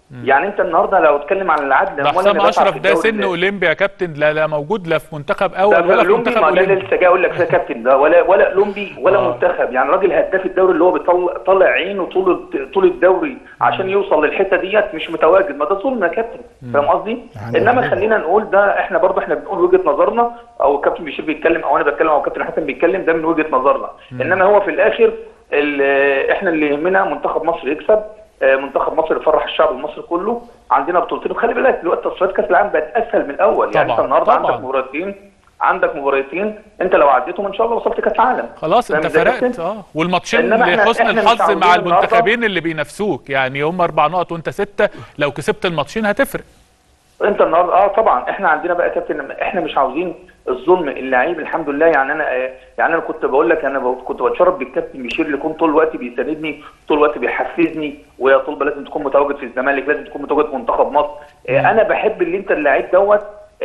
يعني انت النهارده لو اتكلم عن العدل ده أمال حسام اللي بسعى اشرف في ده الدوري سن ده- اولمبي يا كابتن لا لا موجود لا في منتخب ده اول ولا في اولمبي منتخب ما ده اللي اولمبي لسه جاي اقول لك ده كابتن ده ولا ولا اولمبي ولا آه. منتخب يعني راجل هداف الدوري اللي هو بيطلع طالع عينه طول طول الدوري عشان يوصل للحته ديت مش متواجد ما ده ظلم يا كابتن فاهم قصدي؟ عندك انما حق. خلينا نقول ده احنا برضه احنا بنقول وجهه نظرنا او الكابتن بيشير بيتكلم او انا بتكلم او الكابتن حسن بيتكلم ده من وجهه نظرنا انما هو في الاخر ال- احنا اللي يهمنا منتخب مصر يكسب آه، منتخب مصر يفرح الشعب المصري كله عندنا بطولتين وخلي بالك دلوقتي تصفيات كاس العالم بقت اسهل من الاول يعني طبعاً، انت النهارده طبعاً. عندك مباراتين عندك مباراتين انت لو عديتهم ان شاء الله وصلت كاس عالم خلاص فاهم انت ازاي يا فرقت كابتن؟ اه والماتشين إنما إحنا- لحسن إحنا مش الحظ عاوزين مع النهاردة- المنتخبين اللي بينافسوك يعني هم اربع نقط وانت سته لو كسبت الماتشين هتفرق انت النهارده اه طبعا احنا عندنا بقى يا كابتن احنا مش عاوزين الظلم اللعيب الحمد لله يعني انا آه، يعني انا كنت بقول لك انا ب- كنت بتشرف بالكابتن بشير اللي يكون طول الوقت بيساندني طول الوقت بيحفزني ويا طلبه لازم تكون متواجد في الزمالك لازم تكون متواجد في منتخب مصر آه، انا بحب اللي انت اللعيب دوت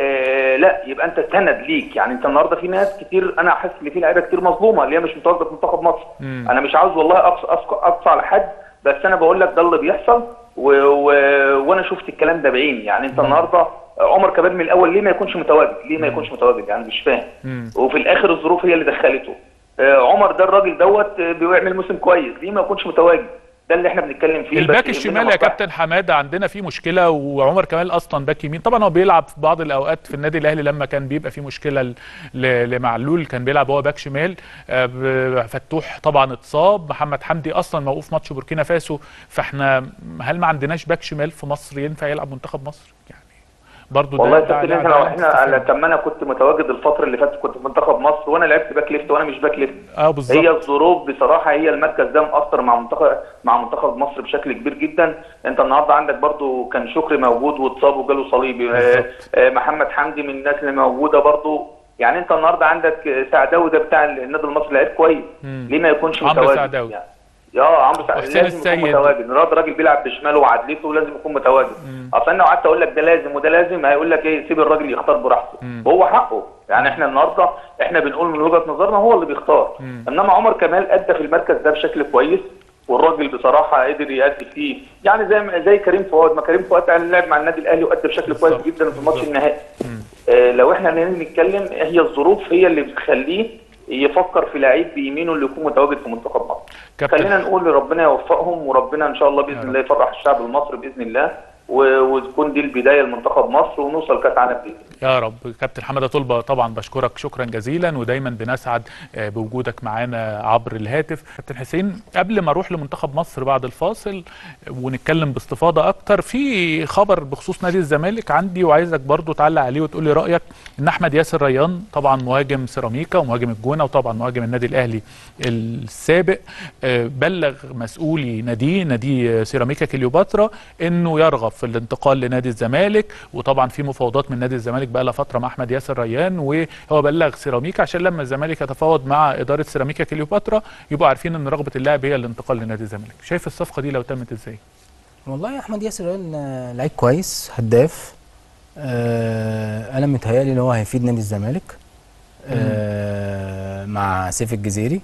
آه لا يبقى انت سند ليك يعني انت النهارده في ناس كتير انا حاسس ان في لعيبه كتير مظلومه اللي هي مش متواجده في منتخب مصر مم. انا مش عاوز والله اقصى اقصى اقصى على حد بس انا بقول لك ده اللي بيحصل و... و... وانا شفت الكلام ده بعيني يعني انت النهارده عمر كمال من الاول ليه ما يكونش متواجد ليه ما يكونش متواجد يعني مش فاهم مم. وفي الاخر الظروف هي اللي دخلته آه، عمر ده الراجل دوت آه، بيعمل موسم كويس ليه ما يكونش متواجد ده اللي احنا بنتكلم فيه الباك بس الشمال يهمنا يا مصلحة. كابتن حماده عندنا فيه مشكله وعمر كمال اصلا باك يمين طبعا هو بيلعب في بعض الاوقات في النادي الاهلي لما كان بيبقى فيه مشكله ل- ل- لمعلول كان بيلعب هو باك شمال آه، ب- فتوح طبعا اتصاب محمد حمدي اصلا موقوف ماتش بوركينا فاسو فاحنا هل ما عندناش باك شمال في مصر ينفع يلعب منتخب مصر يعني برضو والله يا ده- ده كابتن على- احنا لو على احنا استفهام. على- طب ما انا كنت متواجد الفتره اللي فاتت كنت في منتخب مصر وانا لعبت باك ليفت وانا مش باك ليفت اه بالظبط هي الظروف بصراحه هي المركز ده مؤثر مع منتخب مع منتخب مصر بشكل كبير جدا انت النهارده عندك برضو كان شكري موجود واتصاب وجاله صليبي آه، بالظبط. آه، محمد حمدي من الناس اللي موجوده برضو يعني انت النهارده عندك آه، سعداوي ده بتاع النادي المصري لعيب كويس مم. ليه ما يكونش عمرو متواجد سعداوي. يعني اه عمرو سعداوي وحسين لازم يكون السيد. متواجد النهارده راجل بيلعب بشماله وعدلته لازم يكون متواجد اصل انا لو قعدت اقول لك ده لازم وده لازم هيقول لك ايه سيب الراجل يختار براحته وهو حقه يعني احنا النهارده احنا بنقول من وجهه نظرنا هو اللي بيختار انما عمر كمال ادى في المركز ده بشكل كويس والراجل بصراحه قدر يأدي فيه يعني زي ما- زي كريم فؤاد ما كريم فؤاد كان لعب مع النادي الاهلي وادى بشكل كويس بالظبط. جدا في الماتش بالظبط. النهائي آه لو احنا هنيجي نتكلم هي الظروف هي اللي بتخليه يفكر في لعيب بيمينه اللي يكون متواجد في منتخب مصر كابتن. خلينا نقول ربنا يوفقهم وربنا ان شاء الله يا باذن رب. الله يفرح الشعب المصري باذن الله و- وتكون دي البدايه لمنتخب مصر ونوصل كاس عالم باذن الله يا رب كابتن حماده طلبه طبعا بشكرك شكرا جزيلا ودايما بنسعد آه، بوجودك معانا عبر الهاتف كابتن حسين قبل ما اروح لمنتخب مصر بعد الفاصل ونتكلم باستفاضه اكتر في خبر بخصوص نادي الزمالك عندي وعايزك برضو تعلق عليه وتقول لي رايك ان احمد ياسر ريان طبعا مهاجم سيراميكا ومهاجم الجونه وطبعا مهاجم النادي الاهلي السابق آه، بلغ مسؤولي ناديه نادي سيراميكا كليوباترا انه يرغب في الانتقال لنادي الزمالك وطبعا في مفاوضات من نادي الزمالك بقى لها فتره مع احمد ياسر ريان وهو بلغ سيراميكا عشان لما الزمالك يتفاوض مع اداره سيراميكا كليوباترا يبقوا عارفين ان رغبه اللاعب هي الانتقال لنادي الزمالك شايف الصفقه دي لو تمت ازاي والله يا احمد ياسر ريان آه، لعيب كويس هداف آه انا متهيألي ان هو هيفيد نادي الزمالك آه مع سيف الجزيري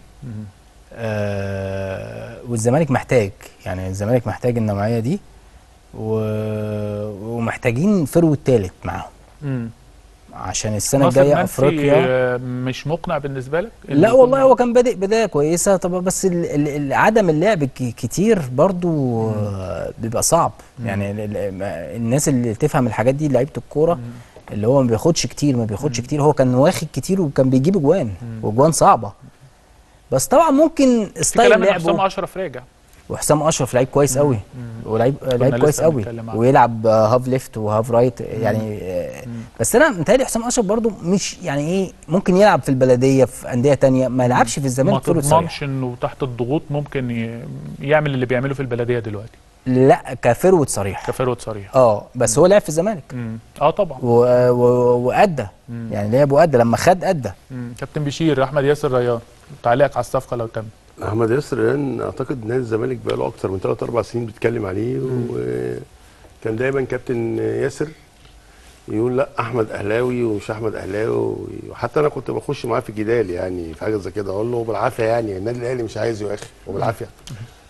آه والزمالك محتاج يعني الزمالك محتاج النوعيه دي و... ومحتاجين فرو التالت معاهم امم عشان السنه ناصر الجايه منسي افريقيا آه، مش مقنع بالنسبه لك إنه لا يكون- والله هو كان بادئ بدايه كويسه طب بس ال ال ال عدم اللعب ك- كتير برضو آه، بيبقى صعب يعني ال ال ما- الناس اللي تفهم الحاجات دي لعيبه الكوره اللي هو ما بياخدش كتير ما بياخدش كتير هو كان واخد كتير وكان بيجيب اجوان واجوان صعبه بس طبعا ممكن في ستايل كلام ان حسام لعبه اشرف راجع وحسام اشرف لعيب كويس قوي ولعيب لعيب لسه كويس قوي بنتكلم عنه. ويلعب آه، هاف ليفت وهاف رايت يعني آه، بس انا متهيألي حسام اشرف برضو مش يعني ايه ممكن يلعب في البلديه في انديه تانية ما يلعبش في ما الزمالك فيرود صريح تضمنش انه تحت الضغوط ممكن ي- يعمل اللي بيعمله في البلديه دلوقتي لا كفيرود صريح كفيرود صريح اه بس هو لعب في الزمالك مم. اه طبعا و- و- وادى يعني لعب وادى لما خد ادى مم. كابتن بشير احمد ياسر ريان تعليقك على الصفقه لو تم احمد ياسر ريان اعتقد نادي الزمالك بقى له اكتر من 3 4 سنين بيتكلم عليه وكان دايما كابتن ياسر يقول لا احمد اهلاوي ومش احمد اهلاوي وحتى انا كنت بخش معاه في الجدال يعني في حاجه زي كده اقول له بالعافيه يعني النادي الاهلي مش عايزه يا اخي وبالعافيه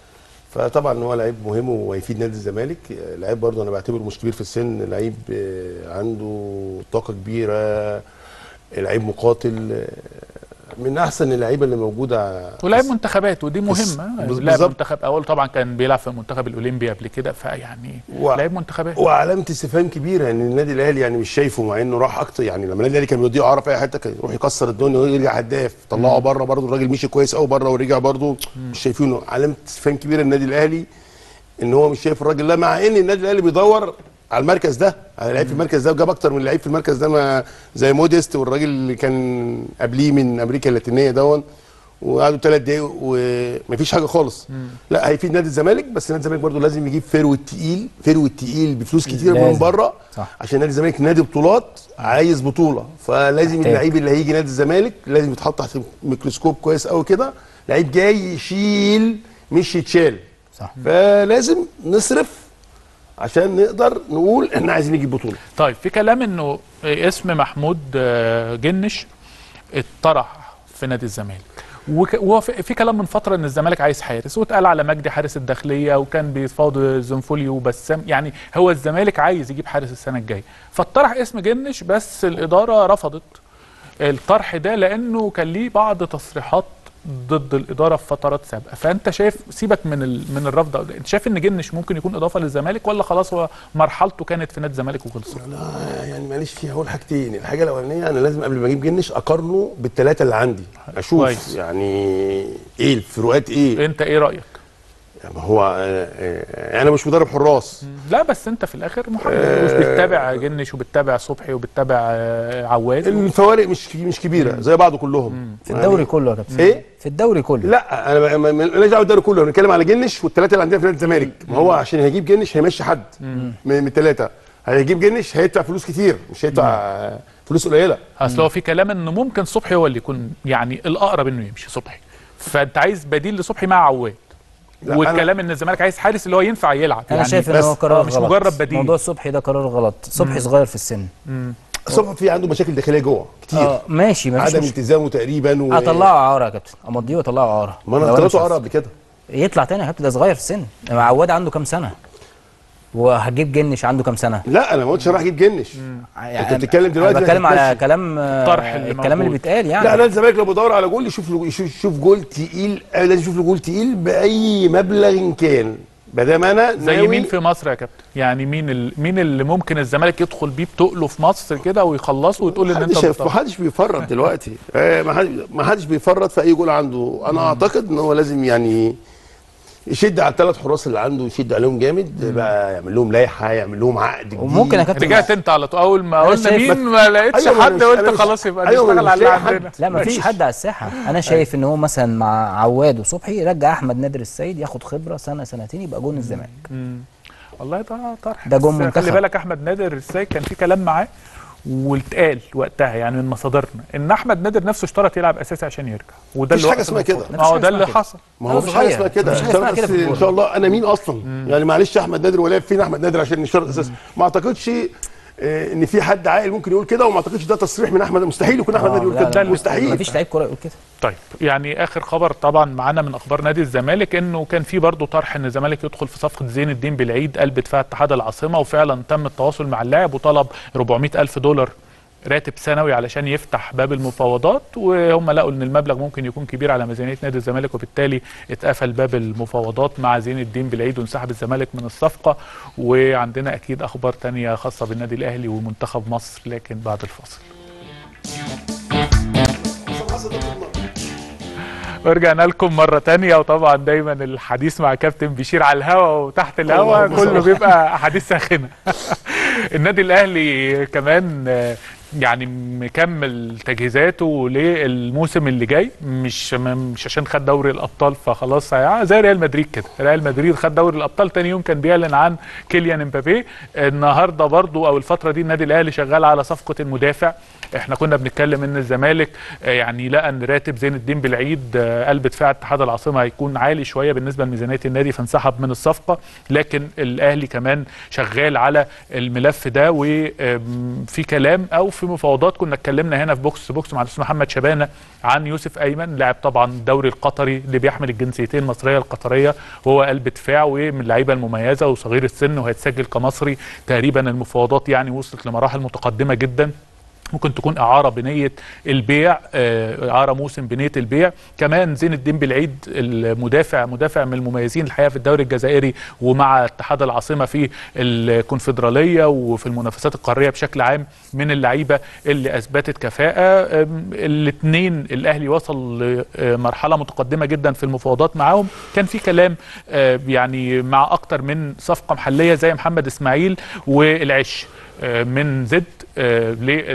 فطبعا هو لعيب مهم وهيفيد نادي الزمالك آه، لعيب برضه انا بعتبره مش كبير في السن لعيب آه، عنده طاقه كبيره لعيب مقاتل آه، من احسن اللعيبه اللي موجوده ولاعب منتخبات ودي بس- مهمه بس- لاعب بالظبط. منتخب اول طبعا كان بيلعب في المنتخب الاولمبي قبل كده فيعني و- لاعب منتخبات وعلامه استفهام كبيره ان النادي الاهلي يعني مش شايفه مع انه راح اكتر يعني لما النادي الاهلي كان بيوديه اعاره في اي حته كان يروح يكسر الدنيا ويرجع هداف طلعه بره برضه الراجل مشي كويس قوي بره ورجع برضه مش شايفينه علامه استفهام كبيره النادي الاهلي ان هو مش شايف الراجل ده مع ان النادي الاهلي بيدور على المركز ده على لعيب في المركز ده وجاب اكتر من لعيب في المركز ده ما زي موديست والراجل اللي كان قبليه من امريكا اللاتينيه دون وقعدوا ثلاث دقايق ومفيش حاجه خالص لا هيفيد نادي الزمالك بس نادي الزمالك برضه لازم يجيب فيرو تقيل فيرو تقيل بفلوس كتير من لازم. بره صح. عشان نادي الزمالك نادي بطولات عايز بطوله فلازم محتاج. اللعيب اللي هيجي نادي الزمالك لازم يتحط تحت ميكروسكوب كويس قوي كده لعيب جاي يشيل مش يتشال صح فلازم نصرف عشان نقدر نقول احنا عايزين نجيب بطوله طيب في كلام انه اسم محمود آه، جنش اتطرح في نادي الزمالك وك- وهو في في كلام من فتره ان الزمالك عايز حارس واتقال على مجدي حارس الداخليه وكان بيتفاوض زنفولي وبسام يعني هو الزمالك عايز يجيب حارس السنه الجايه فاتطرح اسم جنش بس الاداره رفضت الطرح ده لانه كان ليه بعض تصريحات ضد الاداره في فترات سابقه فانت شايف سيبك من ال... من الرفض ده انت شايف ان جنش ممكن يكون اضافه للزمالك ولا خلاص هو مرحلته كانت في نادي الزمالك وخلصت لا يعني معلش فيها اقول حاجتين الحاجه الاولانيه انا لازم قبل ما اجيب جنش اقارنه بالثلاثه اللي عندي اشوف كويس. يعني ايه الفروقات ايه انت ايه رايك يعني هو آه، آه، انا مش مدرب حراس لا بس انت في الاخر محمد مش بتتابع جنش وبتتابع صبحي وبتتابع آه، عواد الفوارق مش مش كبيره زي بعض كلهم في الدوري كله يا كابتن ايه في الدوري كله لا انا ما- ما- ماليش دعوه بالدوري كله بنتكلم على جنش والثلاثه اللي عندنا في نادي الزمالك ما هو عشان هيجيب جنش هيمشي حد من من الثلاثه هيجيب جنش هيدفع فلوس كتير مش هيدفع آه، فلوس قليله اصل هو في كلام انه ممكن صبحي هو اللي يكون يعني الاقرب انه يمشي صبحي فانت عايز بديل لصبحي مع عواد لا، والكلام ان الزمالك عايز حارس اللي هو ينفع يلعب انا يعني شايف ان بس- هو قرار آه، مش غلط مجرد بديل. موضوع صبحي ده قرار غلط صبحي صغير في السن صبحي في عنده مشاكل داخليه جوه كتير اه ماشي ما فيش عدم مشكله التزامه تقريبا و... اطلعه عاره يا كابتن امضيه واطلعه عاره ما انا لو طلعته مش عرب عايز. قبل كده يطلع تاني يا كابتن ده صغير في السن عواد عنده كام سنه وهجيب جنش عنده كام سنه لا انا ما قلتش راح اجيب جنش يعني بتتكلم دلوقتي أنا بتكلم على هتتمشي. كلام الطرح اللي الكلام اللي موجود. بيتقال يعني لا انا الزمالك لو بدور على جول يشوف له يشوف يشوف جول تقيل آه، لازم يشوف له جول تقيل باي مبلغ إن كان ما دام انا زي ناوي- مين في مصر يا كابتن يعني مين ال... مين اللي ممكن الزمالك يدخل بيه بتقله في مصر كده ويخلصه وتقول ان انت محدش ما بتطلع. حدش بيفرط دلوقتي آه، ما حد- ما حدش بيفرط في اي جول عنده انا اعتقد ان هو لازم يعني يشد على الثلاث حراس اللي عنده يشد عليهم جامد بقى يعمل لهم لائحه يعمل لهم عقد جديد وممكن يا كابتن رجعت انت على طول اول ما أنا قلنا شايف- مين ما لقيتش أيوة، ما أنا حد مش- قلت أنا مش- خلاص يبقى أيوة، ما نشتغل أنا على مش اللي لاقي حد. عندنا لا ما فيش مفيش. حد على الساحه انا شايف ان هو مثلا مع عواد وصبحي يرجع احمد نادر السيد ياخد خبره سنه سنتين يبقى جون الزمالك والله ده طرح ده جون بس منتخب. خلي بالك احمد نادر ازاي كان في كلام معاه واتقال وقتها يعني من مصادرنا ان احمد نادر نفسه اشترط يلعب اساسي عشان يرجع وده مفيش اللي حاجة وقف اسمها كده. المفاوضات. مفيش ما هو حاجة ده اسمها اللي كده. حصل ما هو أنا مفيش حاجه صغير. اسمها كده مفيش حاجة اسمها بس كده في الكورة. ان شاء الله انا مين اصلا يعني معلش احمد نادر ولا فين احمد نادر عشان نشترط اساسي ما اعتقدش آه، ان في حد عاقل ممكن يقول كده وما اعتقدش ده تصريح من احمد مستحيل يكون احمد نادر يقول كده مستحيل مفيش لعيب كوره يقول كده طيب يعني اخر خبر طبعا معانا من اخبار نادي الزمالك انه كان في برضه طرح ان الزمالك يدخل في صفقه زين الدين بالعيد قلب دفاع اتحاد العاصمه وفعلا تم التواصل مع اللاعب وطلب 400 الف دولار راتب سنوي علشان يفتح باب المفاوضات وهم لقوا ان المبلغ ممكن يكون كبير على ميزانيه نادي الزمالك وبالتالي اتقفل باب المفاوضات مع زين الدين بالعيد وانسحب الزمالك من الصفقه وعندنا اكيد اخبار تانية خاصه بالنادي الاهلي ومنتخب مصر لكن بعد الفاصل ورجعنا لكم مرة تانية وطبعا دايما الحديث مع كابتن بشير على الهوا وتحت الهوا كله بيبقى أحاديث ساخنة النادي الأهلي كمان آه، يعني مكمل تجهيزاته للموسم اللي جاي مش مش عشان خد دوري الابطال فخلاص هيع- زي ريال مدريد كده ريال مدريد خد دوري الابطال تاني يوم كان بيعلن عن كيليان امبابي النهارده برضو او الفتره دي النادي الاهلي شغال على صفقه المدافع احنا كنا بنتكلم ان الزمالك آه، يعني لقى ان راتب زين الدين بالعيد آه، قلب دفاع اتحاد العاصمه هيكون عالي شويه بالنسبه لميزانيه النادي فانسحب من الصفقه لكن الاهلي كمان شغال على الملف ده وفي كلام او في مفاوضات كنا اتكلمنا هنا في بوكس تو بوكس مع الاستاذ محمد شبانه عن يوسف ايمن لاعب طبعا الدوري القطري اللي بيحمل الجنسيتين المصريه القطريه وهو قلب دفاع ومن اللعيبه المميزه وصغير السن وهيتسجل كمصري تقريبا المفاوضات يعني وصلت لمراحل متقدمه جدا ممكن تكون اعاره بنيه البيع آه، اعاره موسم بنيه البيع كمان زين الدين بالعيد المدافع مدافع من المميزين الحقيقه في الدوري الجزائري ومع اتحاد العاصمه في الكونفدراليه وفي المنافسات القاريه بشكل عام من اللعيبه اللي اثبتت كفاءه الاثنين الاهلي وصل لمرحله متقدمه جدا في المفاوضات معاهم كان في كلام آه، يعني مع اكتر من صفقه محليه زي محمد اسماعيل والعش آه، من زد آه،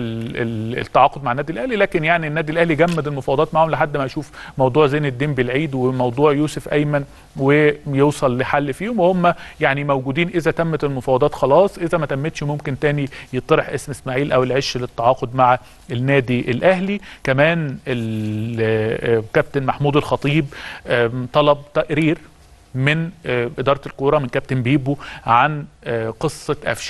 للتعاقد مع النادي الاهلي لكن يعني النادي الاهلي جمد المفاوضات معاهم لحد ما يشوف موضوع زين الدين بالعيد وموضوع يوسف ايمن ويوصل لحل فيهم وهم يعني موجودين اذا تمت المفاوضات خلاص اذا ما تمتش ممكن تاني يطرح اسم اسماعيل او العش للتعاقد مع النادي الاهلي كمان الكابتن محمود الخطيب آم، طلب تقرير من آه، اداره الكوره من كابتن بيبو عن آه، قصه قفشه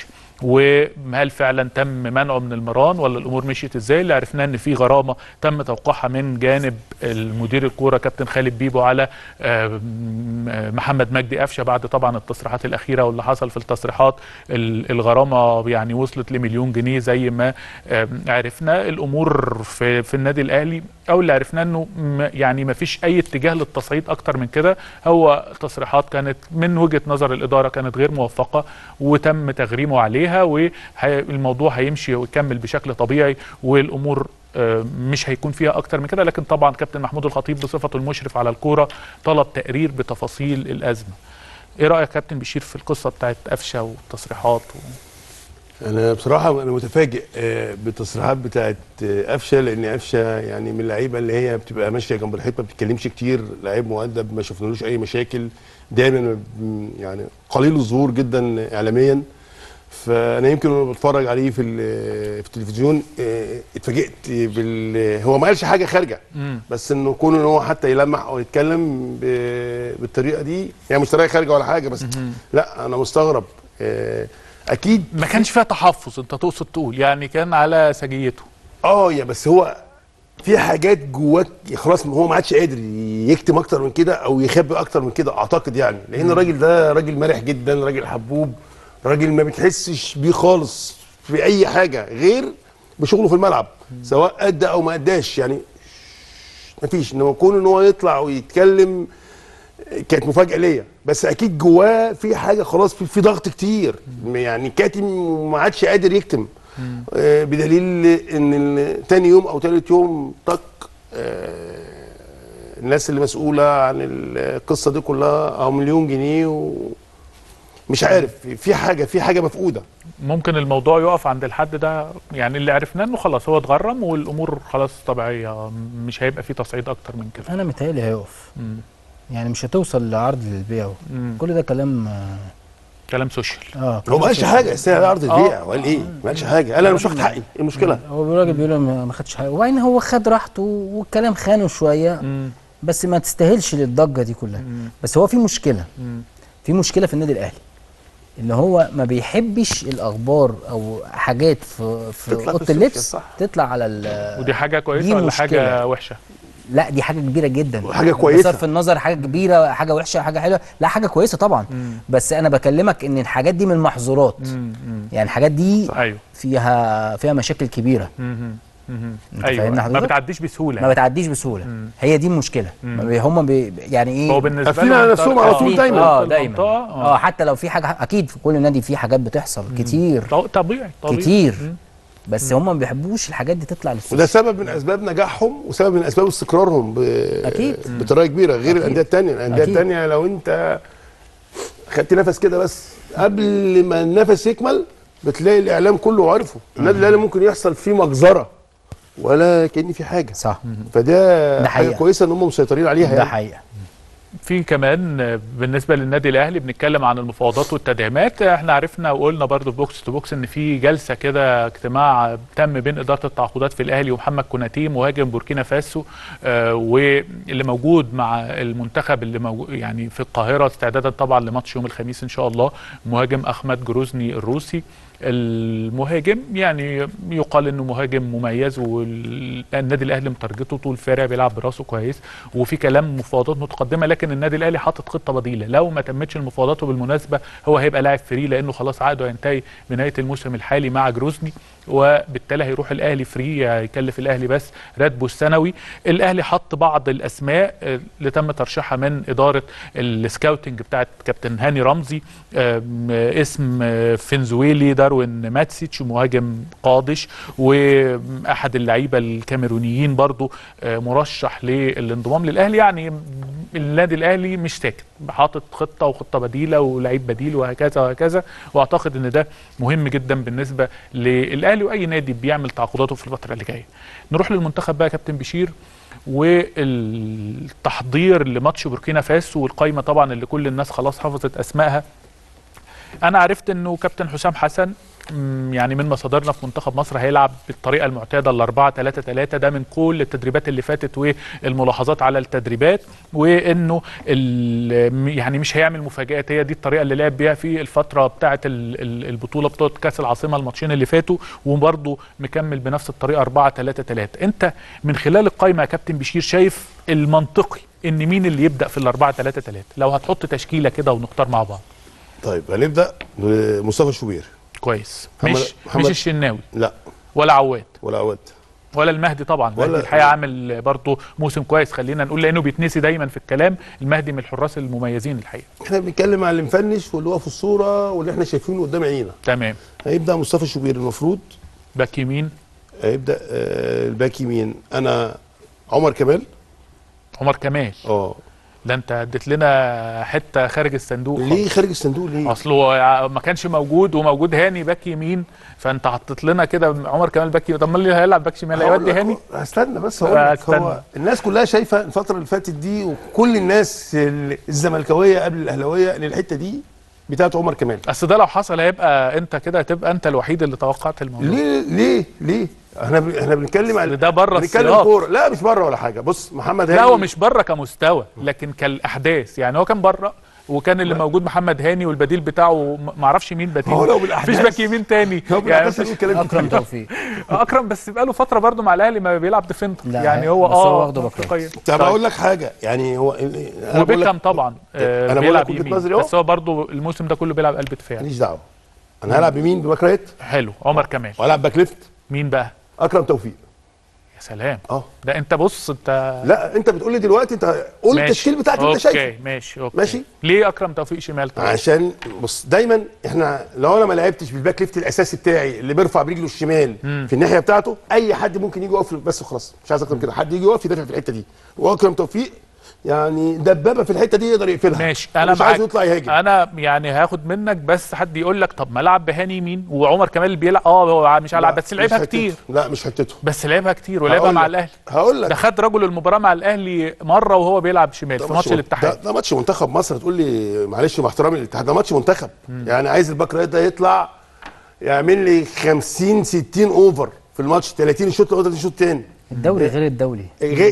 وهل فعلا تم منعه من المران ولا الامور مشيت ازاي اللي عرفناه ان في غرامه تم توقيعها من جانب المدير الكوره كابتن خالد بيبو على آه، م- محمد مجدي قفشه بعد طبعا التصريحات الاخيره واللي حصل في التصريحات ال- الغرامه يعني وصلت لمليون جنيه زي ما آه، عرفنا الامور في في النادي الاهلي او اللي عرفناه انه م- يعني ما فيش اي اتجاه للتصعيد اكتر من كده هو تصريحات كانت من وجهه نظر الاداره كانت غير موفقه وتم تغريمه عليها والموضوع هيمشي ويكمل بشكل طبيعي والامور آه، مش هيكون فيها اكتر من كده لكن طبعا كابتن محمود الخطيب بصفته المشرف على الكوره طلب تقرير بتفاصيل الازمه ايه رايك كابتن بشير في القصه بتاعت قفشه والتصريحات و... انا بصراحه انا متفاجئ آه، بالتصريحات بتاعت آه، قفشه لان قفشه يعني من اللعيبه اللي هي بتبقى ماشيه جنب الحيط ما بتتكلمش كتير لعيب مؤدب ما شفنالوش اي مشاكل دايما م- يعني قليل الظهور جدا اعلاميا فانا يمكن وانا بتفرج عليه في ال- في التلفزيون آه، اتفاجئت بال هو ما قالش حاجه خارجه مم. بس انه كون ان هو حتى يلمح او يتكلم ب- بالطريقه دي يعني مش طريقه خارجه ولا حاجه بس لا انا مستغرب آه، اكيد ما كانش فيها تحفظ انت تقصد تقول يعني كان على سجيته اه يا بس هو في حاجات جواك خلاص هو ما عادش قادر يكتم اكتر من كده او يخبي اكتر من كده اعتقد يعني لان الراجل ده راجل مرح جدا راجل حبوب راجل ما بتحسش بيه خالص في اي حاجه غير بشغله في الملعب سواء ادى او ما اداش يعني مفيش انما كون ان هو يطلع ويتكلم كانت مفاجاه ليا بس اكيد جواه في حاجه خلاص في, في ضغط كتير يعني كاتم وما عادش قادر يكتم آه، بدليل ان ال- تاني يوم او تالت يوم طق آه، الناس اللي مسؤوله عن القصه دي كلها او مليون جنيه ومش عارف في حاجه في حاجه مفقوده ممكن الموضوع يقف عند الحد ده يعني اللي عرفناه انه خلاص هو اتغرم والامور خلاص طبيعيه مش هيبقى فيه تصعيد اكتر من كده انا متهيألي هيقف مم. يعني مش هتوصل لعرض للبيع مم. كل ده كلام اه كلام سوشيال اه هو ما قالش حاجه استنى على عرض البيع آه. وقال ايه ما قالش حاجه قال انا مش واخد حقي إيه المشكله هو الراجل بيقول ما ما خدش حاجه وبعدين هو خد راحته والكلام خانه شويه مم. بس ما تستاهلش للضجه دي كلها مم. بس هو في مشكله مم. في مشكله في النادي الاهلي ان هو ما بيحبش الاخبار او حاجات في في تطلع في اوضه السوشيال، اللبس صح. تطلع على ال- ودي حاجه كويسه دي ولا مشكلة. حاجه وحشه لا دي حاجه كبيره جدا حاجة كويسة. بصرف النظر حاجه كبيره حاجه وحشه حاجه حلوه لا حاجه كويسه طبعا مم. بس انا بكلمك ان الحاجات دي من المحظورات مم. مم. يعني الحاجات دي ايوه فيها فيها مشاكل كبيره مم. مم. أنت ايوه فاهمني ما حضرتك؟ بتعديش بسهوله ما بتعديش بسهوله مم. هي دي المشكله ما بي- هم بي يعني ايه هو بالنسبه قافلين لهم على نفسهم على آه. طول دايما. اه في دايما المنطقة، اه حتى لو في حاجه اكيد في كل نادي في حاجات بتحصل كتير طب- طبيعي طبيعي كتير مم. بس هم ما بيحبوش الحاجات دي تطلع للسوق وده سبب من اسباب نجاحهم وسبب من اسباب استقرارهم ب... أكيد. بطريقه كبيره غير أكيد. الانديه الثانيه الانديه أكيد. الثانيه لو انت خدت نفس كده بس قبل ما النفس يكمل بتلاقي الاعلام كله عارفه النادي الاهلي ممكن يحصل فيه مجزره ولا كان في حاجه صح فده ده حاجه حقيقة. كويسه ان هم مسيطرين عليها ده يعني. حقيقه في كمان آه، بالنسبه للنادي الاهلي بنتكلم عن المفاوضات والتدعيمات احنا عرفنا وقلنا برضو في بوكس تو بوكس ان في جلسه كده اجتماع تم بين اداره التعاقدات في الاهلي ومحمد كوناتي مهاجم بوركينا فاسو آه، واللي موجود مع المنتخب اللي موجود يعني في القاهره استعدادا طبعا لماتش يوم الخميس ان شاء الله مهاجم احمد جروزني الروسي المهاجم يعني يقال انه مهاجم مميز والنادي الاهلي مترجته طول فارع بيلعب براسه كويس وفي كلام مفاوضات متقدمه لكن النادي الاهلي حاطط خطه بديله لو ما تمتش المفاوضات وبالمناسبه هو هيبقى لاعب فري لانه خلاص عقده ينتهي بنهايه الموسم الحالي مع جروزني وبالتالي هيروح الاهلي فري هيكلف الاهلي بس راتبه السنوي الاهلي حط بعض الاسماء آه، اللي تم ترشيحها من اداره السكاوتنج بتاعت كابتن هاني رمزي آم، آه، اسم آه، فنزويلي داروين ماتسيتش مهاجم قادش واحد اللعيبه الكاميرونيين برضو آه، مرشح للانضمام للاهلي يعني النادي الاهلي مش ساكت حاطط خطه وخطه بديله ولعيب بديل وهكذا وهكذا واعتقد ان ده مهم جدا بالنسبه للاهلي واي نادي بيعمل تعاقداته في الفتره اللي جايه نروح للمنتخب بقى يا كابتن بشير والتحضير لماتش بوركينا فاسو والقايمه طبعا اللي كل الناس خلاص حفظت اسمائها انا عرفت انه كابتن حسام حسن مم، يعني من مصادرنا في منتخب مصر هيلعب بالطريقه المعتاده ال 4 3 3 ده من كل التدريبات اللي فاتت والملاحظات على التدريبات وانه ال- يعني مش هيعمل مفاجات هي دي الطريقه اللي لعب بيها في الفتره بتاعه ال- ال- البطوله بطوله كاس العاصمه الماتشين اللي فاتوا وبرضه مكمل بنفس الطريقه 4 3 3 انت من خلال القائمه يا كابتن بشير شايف المنطقي ان مين اللي يبدا في ال 4 3 3 لو هتحط تشكيله كده ونختار مع بعض طيب هنبدا بمصطفى شوبير كويس محمد- مش محمد- مش الشناوي لا ولا عواد ولا عواد ولا المهدي طبعا ولا- المهدي الحقيقه عامل برضه موسم كويس خلينا نقول لانه بيتنسي دايما في الكلام المهدي من الحراس المميزين الحقيقه احنا بنتكلم على اللي مفنش واللي هو في الصوره واللي احنا شايفينه قدام عينينا تمام هيبدا مصطفى شوبير المفروض باك يمين هيبدا آه، الباك يمين انا عمر كمال عمر كمال اه ده انت اديت لنا حته خارج الصندوق ليه خارج الصندوق ليه؟ اصل هو ما كانش موجود وموجود هاني باك يمين فانت حطيت لنا كده عمر كمال باك يمين طب ما اللي هيلعب باك شمال هقول هيودي لك- هاني استنى بس هقول آه، لك هو استنى. الناس كلها شايفه الفتره اللي فاتت دي وكل الناس ال- الزملكاويه قبل الاهلاويه ان الحته دي بتاعت عمر كمال اصل ده لو حصل هيبقى انت كده هتبقى انت الوحيد اللي توقعت الموضوع ليه ليه ليه احنا ب... احنا بنتكلم على أصل ده بره بنتكلم السياق. كوره لا مش بره ولا حاجه بص محمد لا هاني هو مش بره كمستوى لكن كالاحداث يعني هو كان بره وكان اللي موجود محمد هاني والبديل بتاعه م- معرفش مين بديل هو لو بالأحداث- مفيش باك يمين تاني هو يعني بالأحداث مفيش هنقول كلام اكرم كتير. توفيق اكرم بس بقاله فتره برضه مع الاهلي ما بيلعب ديفندر لا، يعني هو بس هو اه واخده باك منطقيا. طب اقول لك حاجه يعني هو أنا بقول لك- وبيكهام طبعا آه أنا بقول بيلعب لك وجهة يمين نظري أهو. بس هو برضه الموسم ده كله بيلعب قلب دفاع ماليش دعوه انا هلعب بمين بباك رايت حلو عمر كمال وهلعب باك ليفت مين بقى اكرم توفيق يا سلام اه ده انت بص انت لا انت بتقول لي دلوقتي انت قول ماشي. التشكيل بتاعك اللي انت شايفه اوكي ماشي اوكي ماشي. ليه اكرم توفيق شمال طبعا عشان بص دايما احنا لو انا ما لعبتش بالباك ليفت الاساسي بتاعي اللي بيرفع برجله الشمال في الناحيه بتاعته اي حد ممكن يجي يقف بس وخلاص مش عايز اكتر من كده حد يجي يقف يدافع في الحته دي واكرم توفيق يعني دبابه في الحته دي يقدر يقفلها ماشي انا مش عايز معاك. يطلع يهاجم انا يعني هاخد منك بس حد يقول لك طب ما العب بهاني يمين وعمر كمال بيلعب اه هو مش هلعب لا، بس لعبها مش حتته. كتير لا مش حتته بس لعبها كتير ولعبها هقول مع لك- الاهلي هقول ده لك خد رجل المباراه مع الاهلي مره وهو بيلعب شمال في ماتش من- الاتحاد ده, ده ماتش منتخب مصر تقول لي معلش مع احترامي للاتحاد ده ماتش منتخب يعني عايز الباك رايت ده يطلع يعمل لي 50 60 اوفر في الماتش 30 شوط لو 30 شوط تاني الدوري غير الدولي غير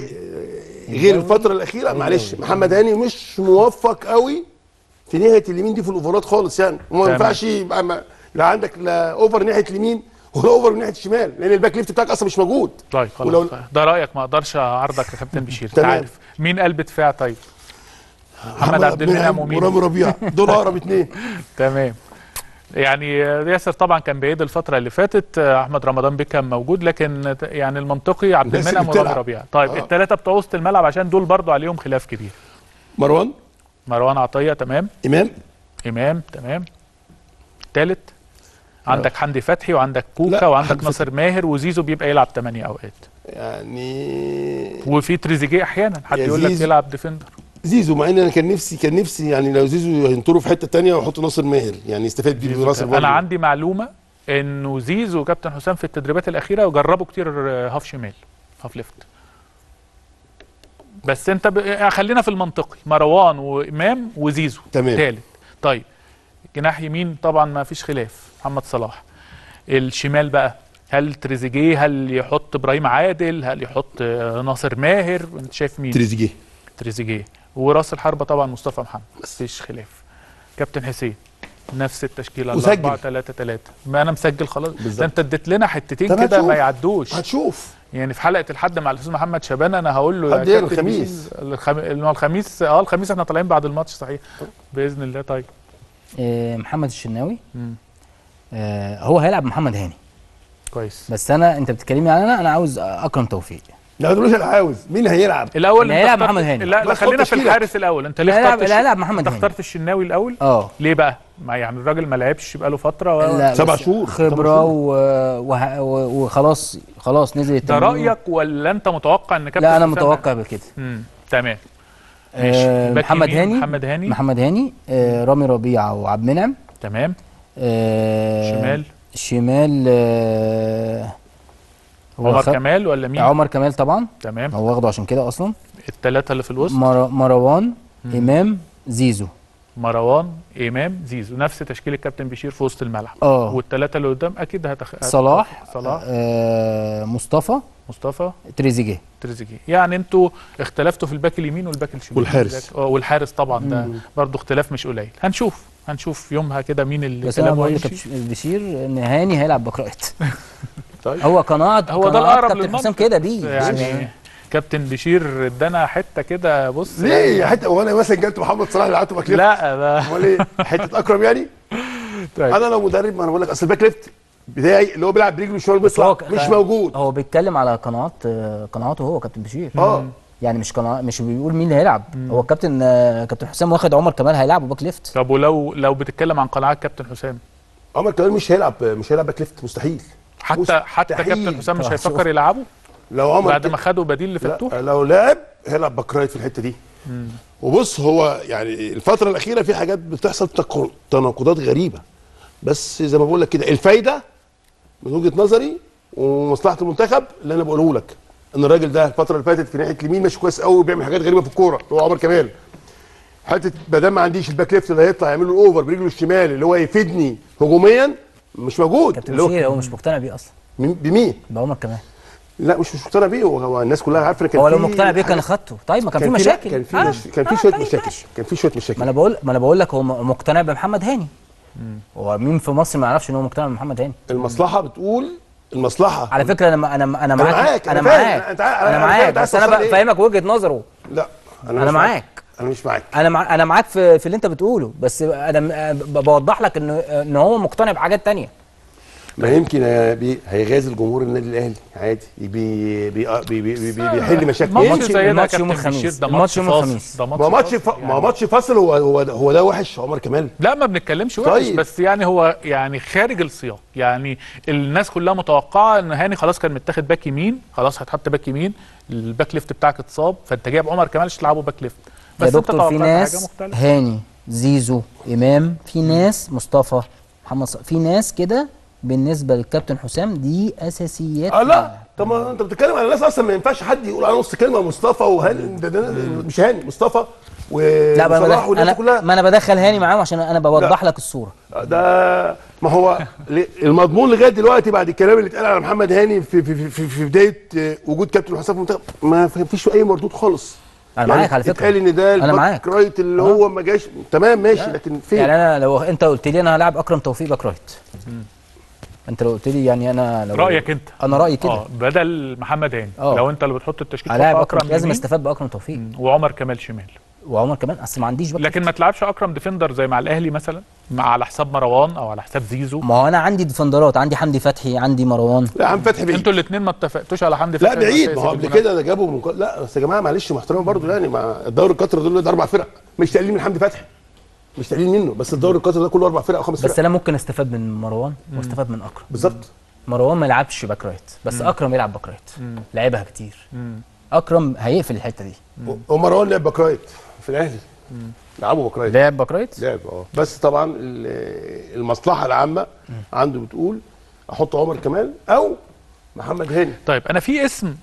غير الفتره الاخيره معلش محمد هاني مش موفق قوي في ناحيه اليمين دي في الاوفرات خالص يعني وما تمام. ينفعش يبقى ما لا عندك لا اوفر ناحيه اليمين ولا اوفر ناحيه الشمال لان الباك ليفت بتاعك اصلا مش موجود طيب خلاص ولو- طيب. ده رايك ما اقدرش اعرضك يا كابتن بشير انت تمام. عارف مين قلب دفاع طيب محمد عبد المنعم ومين ورامي ربيع دول اقرب اثنين تمام يعني ياسر طبعا كان بعيد الفتره اللي فاتت احمد رمضان بيه كان موجود لكن يعني المنطقي عبد الناس المنعم اللي ورامي بتلعب. ربيعه طيب آه. الثلاثه بتوع وسط الملعب عشان دول برضو عليهم خلاف كبير مروان مروان عطيه تمام امام امام تمام ثالث عندك حمدي فتحي وعندك كوكا لا، وعندك حمدي ناصر ماهر وزيزو بيبقى يلعب 8 اوقات يعني وفي تريزيجيه احيانا حد يا يقول لك زيزو. يلعب ديفندر زيزو مع ان انا كان نفسي كان نفسي يعني لو زيزو ينطروا في حته تانية ويحطوا ناصر ماهر يعني يستفاد بيه من ناصر انا برضه. عندي معلومه انه زيزو وكابتن حسام في التدريبات الاخيره جربوا كتير هاف شمال هاف ليفت بس انت ب... خلينا في المنطقي مروان وامام وزيزو تمام. تالت طيب جناح يمين طبعا ما فيش خلاف محمد صلاح الشمال بقى هل تريزيجيه هل يحط ابراهيم عادل هل يحط آه، ناصر ماهر انت شايف مين تريزيجيه تريزيجيه وراس الحربه طبعا مصطفى محمد مفيش خلاف كابتن حسين نفس التشكيله وسجل. 4 3 3 ما انا مسجل خلاص بالظبط. ده انت اديت لنا حتتين طب كده هتشوف. ما يعدوش هتشوف يعني في حلقه الحد مع الاستاذ محمد شبانه انا هقول له حد ايه كابتن الخميس؟ بيشيل- الخم... اللي هو الخميس اه الخميس احنا طالعين بعد الماتش صحيح باذن الله طيب آه، محمد الشناوي مم. آه، هو هيلعب محمد هاني كويس بس انا انت بتتكلمي عن انا انا عاوز اكرم توفيق لا ما تقولوش انا عاوز مين هيلعب الاول اللي انت هيلعب اخترت- محمد هاني. لا لا بس خلينا حط في تشكيلك. الحارس الاول انت ليه اللي هيلعب- اخترت اللي الش- هيلعب محمد انت هاني. اخترت الشناوي الاول اه ليه بقى ما يعني الراجل ما لعبش بقاله فتره و... لا سبع بس شهور، خبره سبع و... وه... و... وخلاص خلاص نزل ده التمرين. رايك ولا انت متوقع ان كابتن لا انا حسام- متوقع بكده امم تمام ماشي. آه باك محمد يمين، هاني محمد هاني. محمد هاني آه رامي ربيعه وعبد المنعم تمام آه شمال شمال آه هو عمر خد- كمال ولا مين عمر كمال طبعا تمام هو واخده عشان كده اصلا الثلاثه اللي في الوسط مر... مروان امام زيزو مروان امام زيزو نفس تشكيل الكابتن بشير في وسط الملعب اه والثلاثه اللي قدام اكيد هتخ... صلاح صلاح آه مصطفى مصطفى تريزيجيه تريزيجيه يعني انتوا اختلفتوا في الباك اليمين والباك الشمال والحارس. اه والحارس طبعا ده برضه اختلاف مش قليل هنشوف هنشوف يومها كده مين اللي بس انا كلامه بقول لك هيمشي. بشير ان هاني هيلعب باك رايت طيب هو قناعه هو ده قناعات الاقرب كابتن للمنطق حسام كده بيه يعني كابتن بشير ادانا حته كده بص ليه يا حته وانا مثلا جبت محمد صلاح اللي قعدته باك ليفت لا ده امال ايه حته اكرم يعني طيب. انا لو مدرب ما انا بقول لك اصل الباك ليفت بتاعي اللي هو بيلعب برجله الشمال بيطلع هو مش موجود هو بيتكلم على قناعات آه، قناعاته هو كابتن بشير اه يعني مش قناع مش بيقول مين اللي هيلعب هو الكابتن آه، كابتن حسام واخد عمر كمال هيلعبه باك ليفت طب ولو لو بتتكلم عن قناعات كابتن حسام عمر كمال مش هيلعب مش هيلعب باك ليفت مستحيل حتى حتى مستحيل. كابتن حسام مش طبعا. هيفكر يلعبه لو عمر بعد ما خدوا بديل لفتوح لا لو لعب هيلعب باك رايت في الحته دي وبص هو يعني الفتره الاخيره في حاجات بتحصل تق- تناقضات غريبه بس زي ما بقول لك كده الفايده من وجهه نظري ومصلحه المنتخب اللي انا بقوله لك ان الراجل ده الفتره اللي فاتت في ناحيه اليمين ماشي كويس قوي وبيعمل حاجات غريبه في الكوره اللي هو عمر كمال حته ما دام ما عنديش الباك ليفت اللي هيطلع يعمل له الاوفر برجله الشمال اللي هو يفيدني هجوميا مش موجود كابتن اللي بشير هو هو مش مقتنع بيه اصلا مين- بمين؟ بعمر كمال لا مش مش مقتنع بيه هو- هو الناس كلها عارفه ان كان هو لو في مقتنع بيه كان حاجة- خدته طيب ما كان في لا- مشاكل كان في آه، مش... كان في آه، شويه طيب مشاكل ماشي. كان في شويه مشاكل ما انا بقول ما انا بقول لك هو م- مقتنع بمحمد هاني هو مين في مصر ما يعرفش ان هو مقتنع بمحمد هاني المصلحه بتقول المصلحه على فكره انا انا انا معاك معاك، انا أنا فاهم، معاك أنت عارف- انا أنا معاك فاهم أنت عايز بس انا توصل لإيه. بفهمك وجهه نظره لا أنا مش معاك. انا مش معاك انا مع... انا معاك في في اللي انت بتقوله بس انا م- ب- بوضح لك ان ان هو مقتنع بحاجات تانية ما يمكن يا بي... هيغازل جمهور النادي الاهلي عادي بي... بي... بي... بي... بي... بي... بيحل مشاكل ماتش الماتش- زي ده الماتش كابتن يوم الخميس. بشير ده الماتش ماتش يوم فاصل الخميس. ده ما هو ماتش ف... فاصل ما هو ماتش فاصل هو هو ده, هو ده وحش عمر كمال لا ما بنتكلمش وحش طيب. بس يعني هو يعني خارج السياق يعني الناس كلها متوقعه ان هاني خلاص كان متاخد باك يمين خلاص هتحط باك يمين الباك ليفت بتاعك اتصاب فانت جايب عمر كمال عشان تلعبه باك ليفت يا بس انت دكتور في توقعت حاجه ناس مختلفه هاني زيزو امام في ناس مصطفى محمد صلاح في ناس كده بالنسبه للكابتن حسام دي اساسيات اه لا طب ما انت بتتكلم على ناس اصلا ما ينفعش حد يقول على نص كلمه مصطفى وهاني ده, ده مش هاني مصطفى لا ما انا وصلاح بدخل والناس انا كلها ما انا بدخل هاني معاهم عشان انا بوضح لك الصوره ده ما هو ل- المضمون لغايه دلوقتي بعد الكلام اللي اتقال على محمد هاني في في في, في, في بدايه آه، وجود كابتن حسام في المنتخب ما فيش اي مردود خالص انا معاك على فكره اتقال ان ده أنا الباك معاك. رايت اللي هو ما جاش تمام ماشي لكن فين يعني انا لو انت قلت لي انا هلاعب اكرم توفيق باك رايت انت لو قلت لي يعني انا لو رايك انت انا رايي كده اه بدل محمد هاني اه. لو انت اللي بتحط التشكيل هلاعب تحط اكرم لازم يمين استفاد باكرم توفيق وعمر كمال شمال وعمر كمان اصل ما عنديش باك لكن ما تلعبش اكرم ديفندر زي مع الاهلي مثلا مع على حساب مروان او على حساب زيزو ما هو انا عندي ديفندرات عندي حمدي فتحي عندي مروان لا عم فتحي بعيد انتوا الاثنين ما اتفقتوش على حمدي لا فتحي بعيد والأساسي ما هو قبل بالمناسبة. كده ده جابوا من كل... لا بس يا جماعه معلش مع احترامي برضه يعني مع الدوري القطري دول ده اربع فرق مش تقليل من حمدي فتحي مش تقليل منه بس الدوري القطري ده كله اربع فرق او خمس بس فرق انا ممكن استفاد من مروان واستفاد من اكرم بالظبط مروان ما يلعبش باك رايت بس اكرم يلعب باك رايت لعبها كتير اكرم هيقفل الحته دي و- ومروان لعب باك رايت في الاهلي لعبوا باك رايت لعب باك رايت لعب اه بس طبعا ال- المصلحه العامه عنده بتقول احط عمر كمال او محمد هاني طيب انا في اسم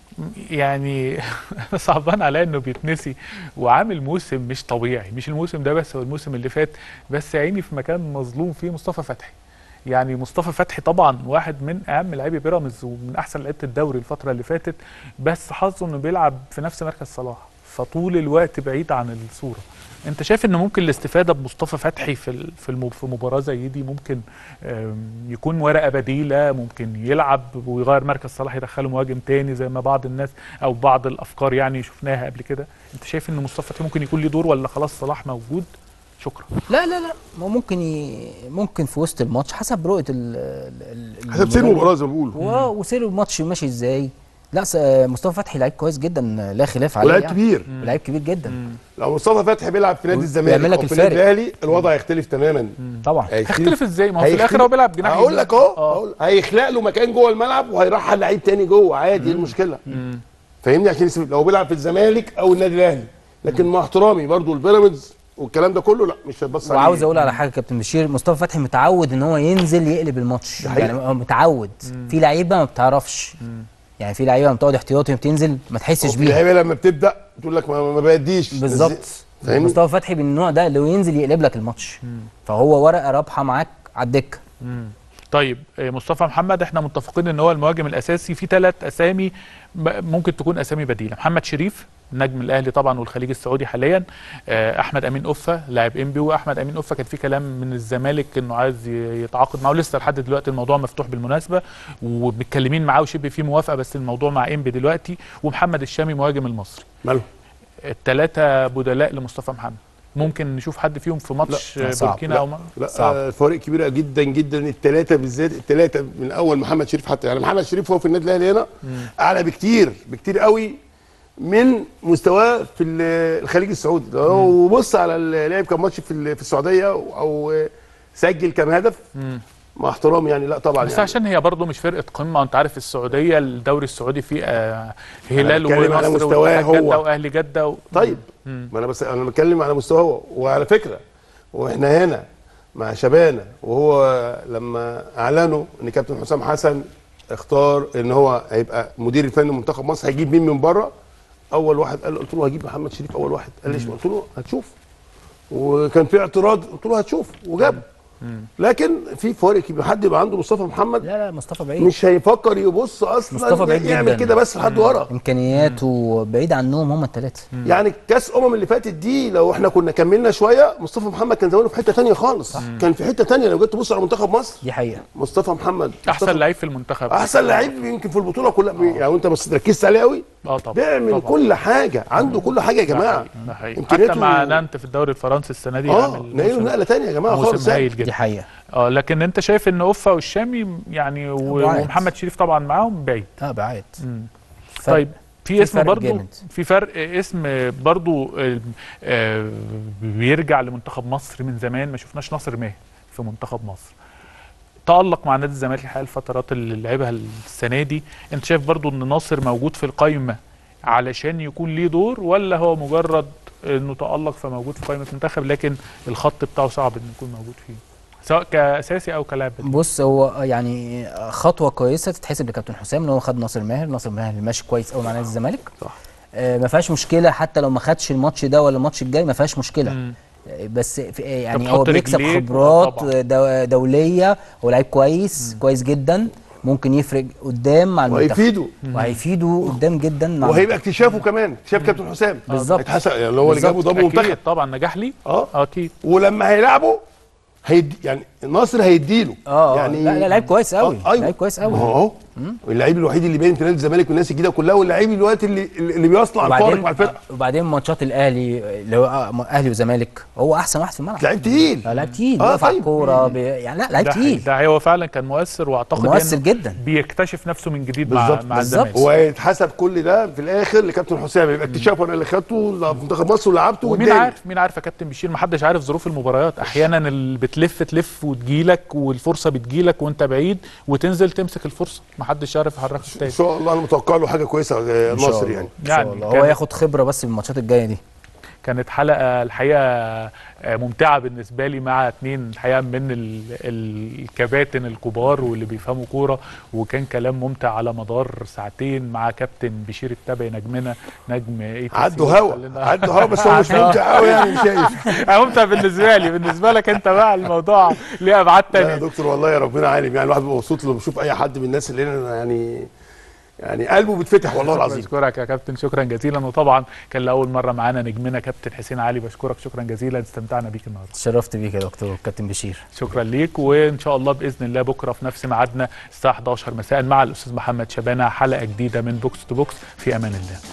يعني صعبان عليا انه بيتنسي وعامل موسم مش طبيعي مش الموسم ده بس هو الموسم اللي فات بس يا عيني في مكان مظلوم فيه مصطفى فتحي يعني مصطفى فتحي طبعا واحد من اهم لاعبي بيراميدز ومن احسن لعيبه الدوري الفتره اللي فاتت بس حظه انه بيلعب في نفس مركز صلاح فطول الوقت بعيد عن الصوره انت شايف ان ممكن الاستفاده بمصطفى فتحي في ال- في الم- في مباراه زي دي ممكن آم، يكون ورقه بديله ممكن يلعب ويغير مركز صلاح يدخله مهاجم تاني زي ما بعض الناس او بعض الافكار يعني شفناها قبل كده انت شايف ان مصطفى فتحي ممكن يكون له دور ولا خلاص صلاح موجود شكرا لا لا لا ما ممكن ي... ممكن في وسط الماتش حسب رؤيه ال ال- ال- حسب سير المباراه زي ما بيقولوا و- وسير الماتش ماشي ازاي لا س- مصطفى فتحي لعيب كويس جدا لا خلاف عليه ولاعب يعني. كبير لعيب كبير جدا لو مصطفى فتحي بيلعب في نادي ويعمل الزمالك لك او في الفارق. النادي الاهلي الوضع هيختلف تماما طبعا هيختلف ازاي ما هو في هيختلف- الاخر هو بيلعب جناح هقول يمين. لك اهو آه. هقول- هيخلق له مكان جوه الملعب وهيرحل لعيب تاني جوه عادي ايه المشكله فاهمني عشان يسيب لو بيلعب في الزمالك او النادي الاهلي لكن مع احترامي برضو البيراميدز والكلام ده كله لا مش هتبص عليه وعاوز اقول على حاجه يا كابتن بشير مصطفى فتحي متعود ان هو ينزل يقلب الماتش حقيقة. يعني هو متعود في لعيبه ما بتعرفش يعني في لعيبه لما بتقعد احتياطي وبتنزل ما تحسش وفي بيها لعيبه لما بتبدا تقول لك ما, ما باديش بالظبط فاهمني مصطفى فتحي من النوع ده اللي هو ينزل يقلب لك الماتش فهو ورقه رابحه معاك على الدكه طيب آه، مصطفى محمد احنا متفقين ان هو المهاجم الاساسي في ثلاث اسامي م- ممكن تكون اسامي بديله محمد شريف نجم الاهلي طبعا والخليج السعودي حاليا آه، احمد امين اوفا لاعب انبي واحمد امين اوفا كان في كلام من الزمالك انه عايز ي- يتعاقد معاه لسه لحد دلوقتي الموضوع مفتوح بالمناسبه ومتكلمين معاه وشبه في موافقه بس الموضوع مع انبي دلوقتي ومحمد الشامي مهاجم المصري ماله الثلاثه بدلاء لمصطفى محمد ممكن نشوف حد فيهم في ماتش لا، آه، صعب. بوركينا لا. او ما لا صعب. آه، الفوارق كبيره جدا جدا الثلاثه بالذات الثلاثه من اول محمد شريف حتى يعني محمد شريف هو في النادي الاهلي هنا اعلى بكتير بكتير قوي من مستواه في ال- الخليج السعودي لو بص على ال- لعب كام ماتش في ال- في السعوديه او أو سجل كام هدف مع احترامي يعني لا طبعا بس يعني عشان هي برضه مش فرقه قمه انت عارف السعوديه الدوري السعودي فيه آه هلال بتكلم على ونصر مستواه واتحاد جده هو. واهلي جده و... طيب ما انا بس انا بتكلم على مستواه هو وعلى فكره واحنا هنا مع شبانه وهو لما اعلنوا ان كابتن حسام حسن اختار ان هو هيبقى مدير الفني لمنتخب مصر هيجيب مين من بره اول واحد قال قلت له هجيب محمد شريف اول واحد قال ليش قلت له هتشوف وكان في اعتراض قلت له هتشوف وجاب لكن في فوارق كبير حد يبقى عنده مصطفى محمد لا لا مصطفى بعيد مش هيفكر يبص اصلا مصطفى بعيد يعمل جداً. كده بس لحد ورا امكانياته بعيد عنهم هم الثلاثه يعني كاس امم اللي فاتت دي لو احنا كنا كملنا شويه مصطفى محمد كان زمانه في حته تانية خالص كان في حته تانية لو جيت تبص على منتخب مصر دي حقيقه مصطفى محمد احسن مصطفى لعيب في المنتخب احسن لعيب يمكن في البطوله كلها يعني انت بس ركزت عليه قوي اه طبعا بيعمل طبعا. كل حاجه عنده كل حاجه يا ده جماعه حقيقي، ده حقيقي إمكانياته- حتى مع نانت في الدوري الفرنسي السنه دي اه عامل نقله موسم- نقله تانية يا جماعه خالص موسم يعني. هايل دي جدا حقيقه اه لكن انت شايف ان اوفا والشامي يعني و- بعاد. ومحمد شريف طبعا معاهم بعيد اه بعيد مم. فرق. طيب في في اسم فرق برضو جامد. في فرق اسم برضو آه، آه، بيرجع لمنتخب مصر من زمان ما شفناش ناصر ماهر في منتخب مصر تألق مع نادي الزمالك الحقيقه الفترات اللي لعبها السنه دي انت شايف برضو ان ناصر موجود في القايمه علشان يكون ليه دور ولا هو مجرد انه تألق فموجود في قائمه منتخب لكن الخط بتاعه صعب انه يكون موجود فيه سواء كاساسي او كلاعب بديل. بص هو يعني خطوه كويسه تتحسب لكابتن حسام ان هو خد ناصر ماهر ناصر ماهر ماشي كويس قوي مع نادي الزمالك صح. آه ما فيهاش مشكله حتى لو ما خدش الماتش ده ولا الماتش الجاي ما فيهاش مشكله مم. آه، بس في يعني بتحط هو بيكسب رجليك خبرات طبعاً. دو دوليه هو لعيب كويس كويس جدا ممكن يفرق قدام مع المنتخب وهيفيده وهيفيده قدام جدا مع وهيبقى اكتشافه كمان اكتشاف كابتن حسام بالظبط. هيتحسن يعني اللي هو اللي بالظبط. جابه ضم منتخب اكيد طبعا نجح لي اه اكيد ولما هيلعبه هيدي يعني الناصر هيديله اه يعني لا لا لعيب كويس قوي آه، أيوة. لعيب كويس ما هو قوي اهو اللعيب الوحيد اللي باين في نادي الزمالك والناس الجديده كلها واللعيب دلوقتي اللي اللي بيصنع الفارق وبعدين مع الفرقه وبعدين ماتشات الاهلي اللي هو آه، اهلي وزمالك هو احسن واحد في الملعب لعيب تقيل لا لعيب تقيل آه، بيقف على طيب. الكوره بي... يعني لا لعيب ده حقيقي. تقيل ده هو فعلا كان مؤثر واعتقد مؤثر إنه جدا بيكتشف نفسه من جديد مع بالظبط مع بالظبط. الزمالك وهيتحسب كل ده في الاخر لكابتن حسام يبقى اكتشاف انا اللي خدته في منتخب مصر ولعبته ومين قدامي. عارف مين عارف يا كابتن بشير ما حدش عارف ظروف المباريات احيانا اللي بتلف تلف وتجيلك والفرصه بتجيلك وانت بعيد وتنزل تمسك الفرصه ما حدش عارف يحركك ان تاني شاء الله انا متوقع له حاجه كويسه آه، إن شاء النصر الله. يعني ان شاء يعني الله كان- هو ياخد خبره بس في الماتشات الجايه دي كانت حلقه الحقيقه آه، ممتعه بالنسبه لي مع اتنين الحقيقه من ال- ال- الكباتن الكبار واللي بيفهموا كوره وكان كلام ممتع على مدار ساعتين مع كابتن بشير التبعي نجمنا نجم اي تي سي عدوا هوا خلينا- عدوا هوا بس هو مش ممتع قوي يعني شايف ممتع بالنسبه لي بالنسبه لك انت بقى الموضوع ليه ابعاد لا يا تانية دكتور والله يا ربنا عالم يعني الواحد بيبقى مبسوط لما بيشوف اي حد من الناس اللي هنا يعني يعني قلبه بيتفتح والله العظيم بشكرك يا كابتن شكرا جزيلا وطبعا كان لاول مره معانا نجمنا كابتن حسين علي بشكرك شكرا جزيلا استمتعنا بيك النهارده اتشرفت بيك يا دكتور كابتن بشير شكرا ليك وان شاء الله باذن الله بكره في نفس ميعادنا الساعه 11 مساء مع الاستاذ محمد شبانه حلقه جديده من بوكس تو بوكس في امان الله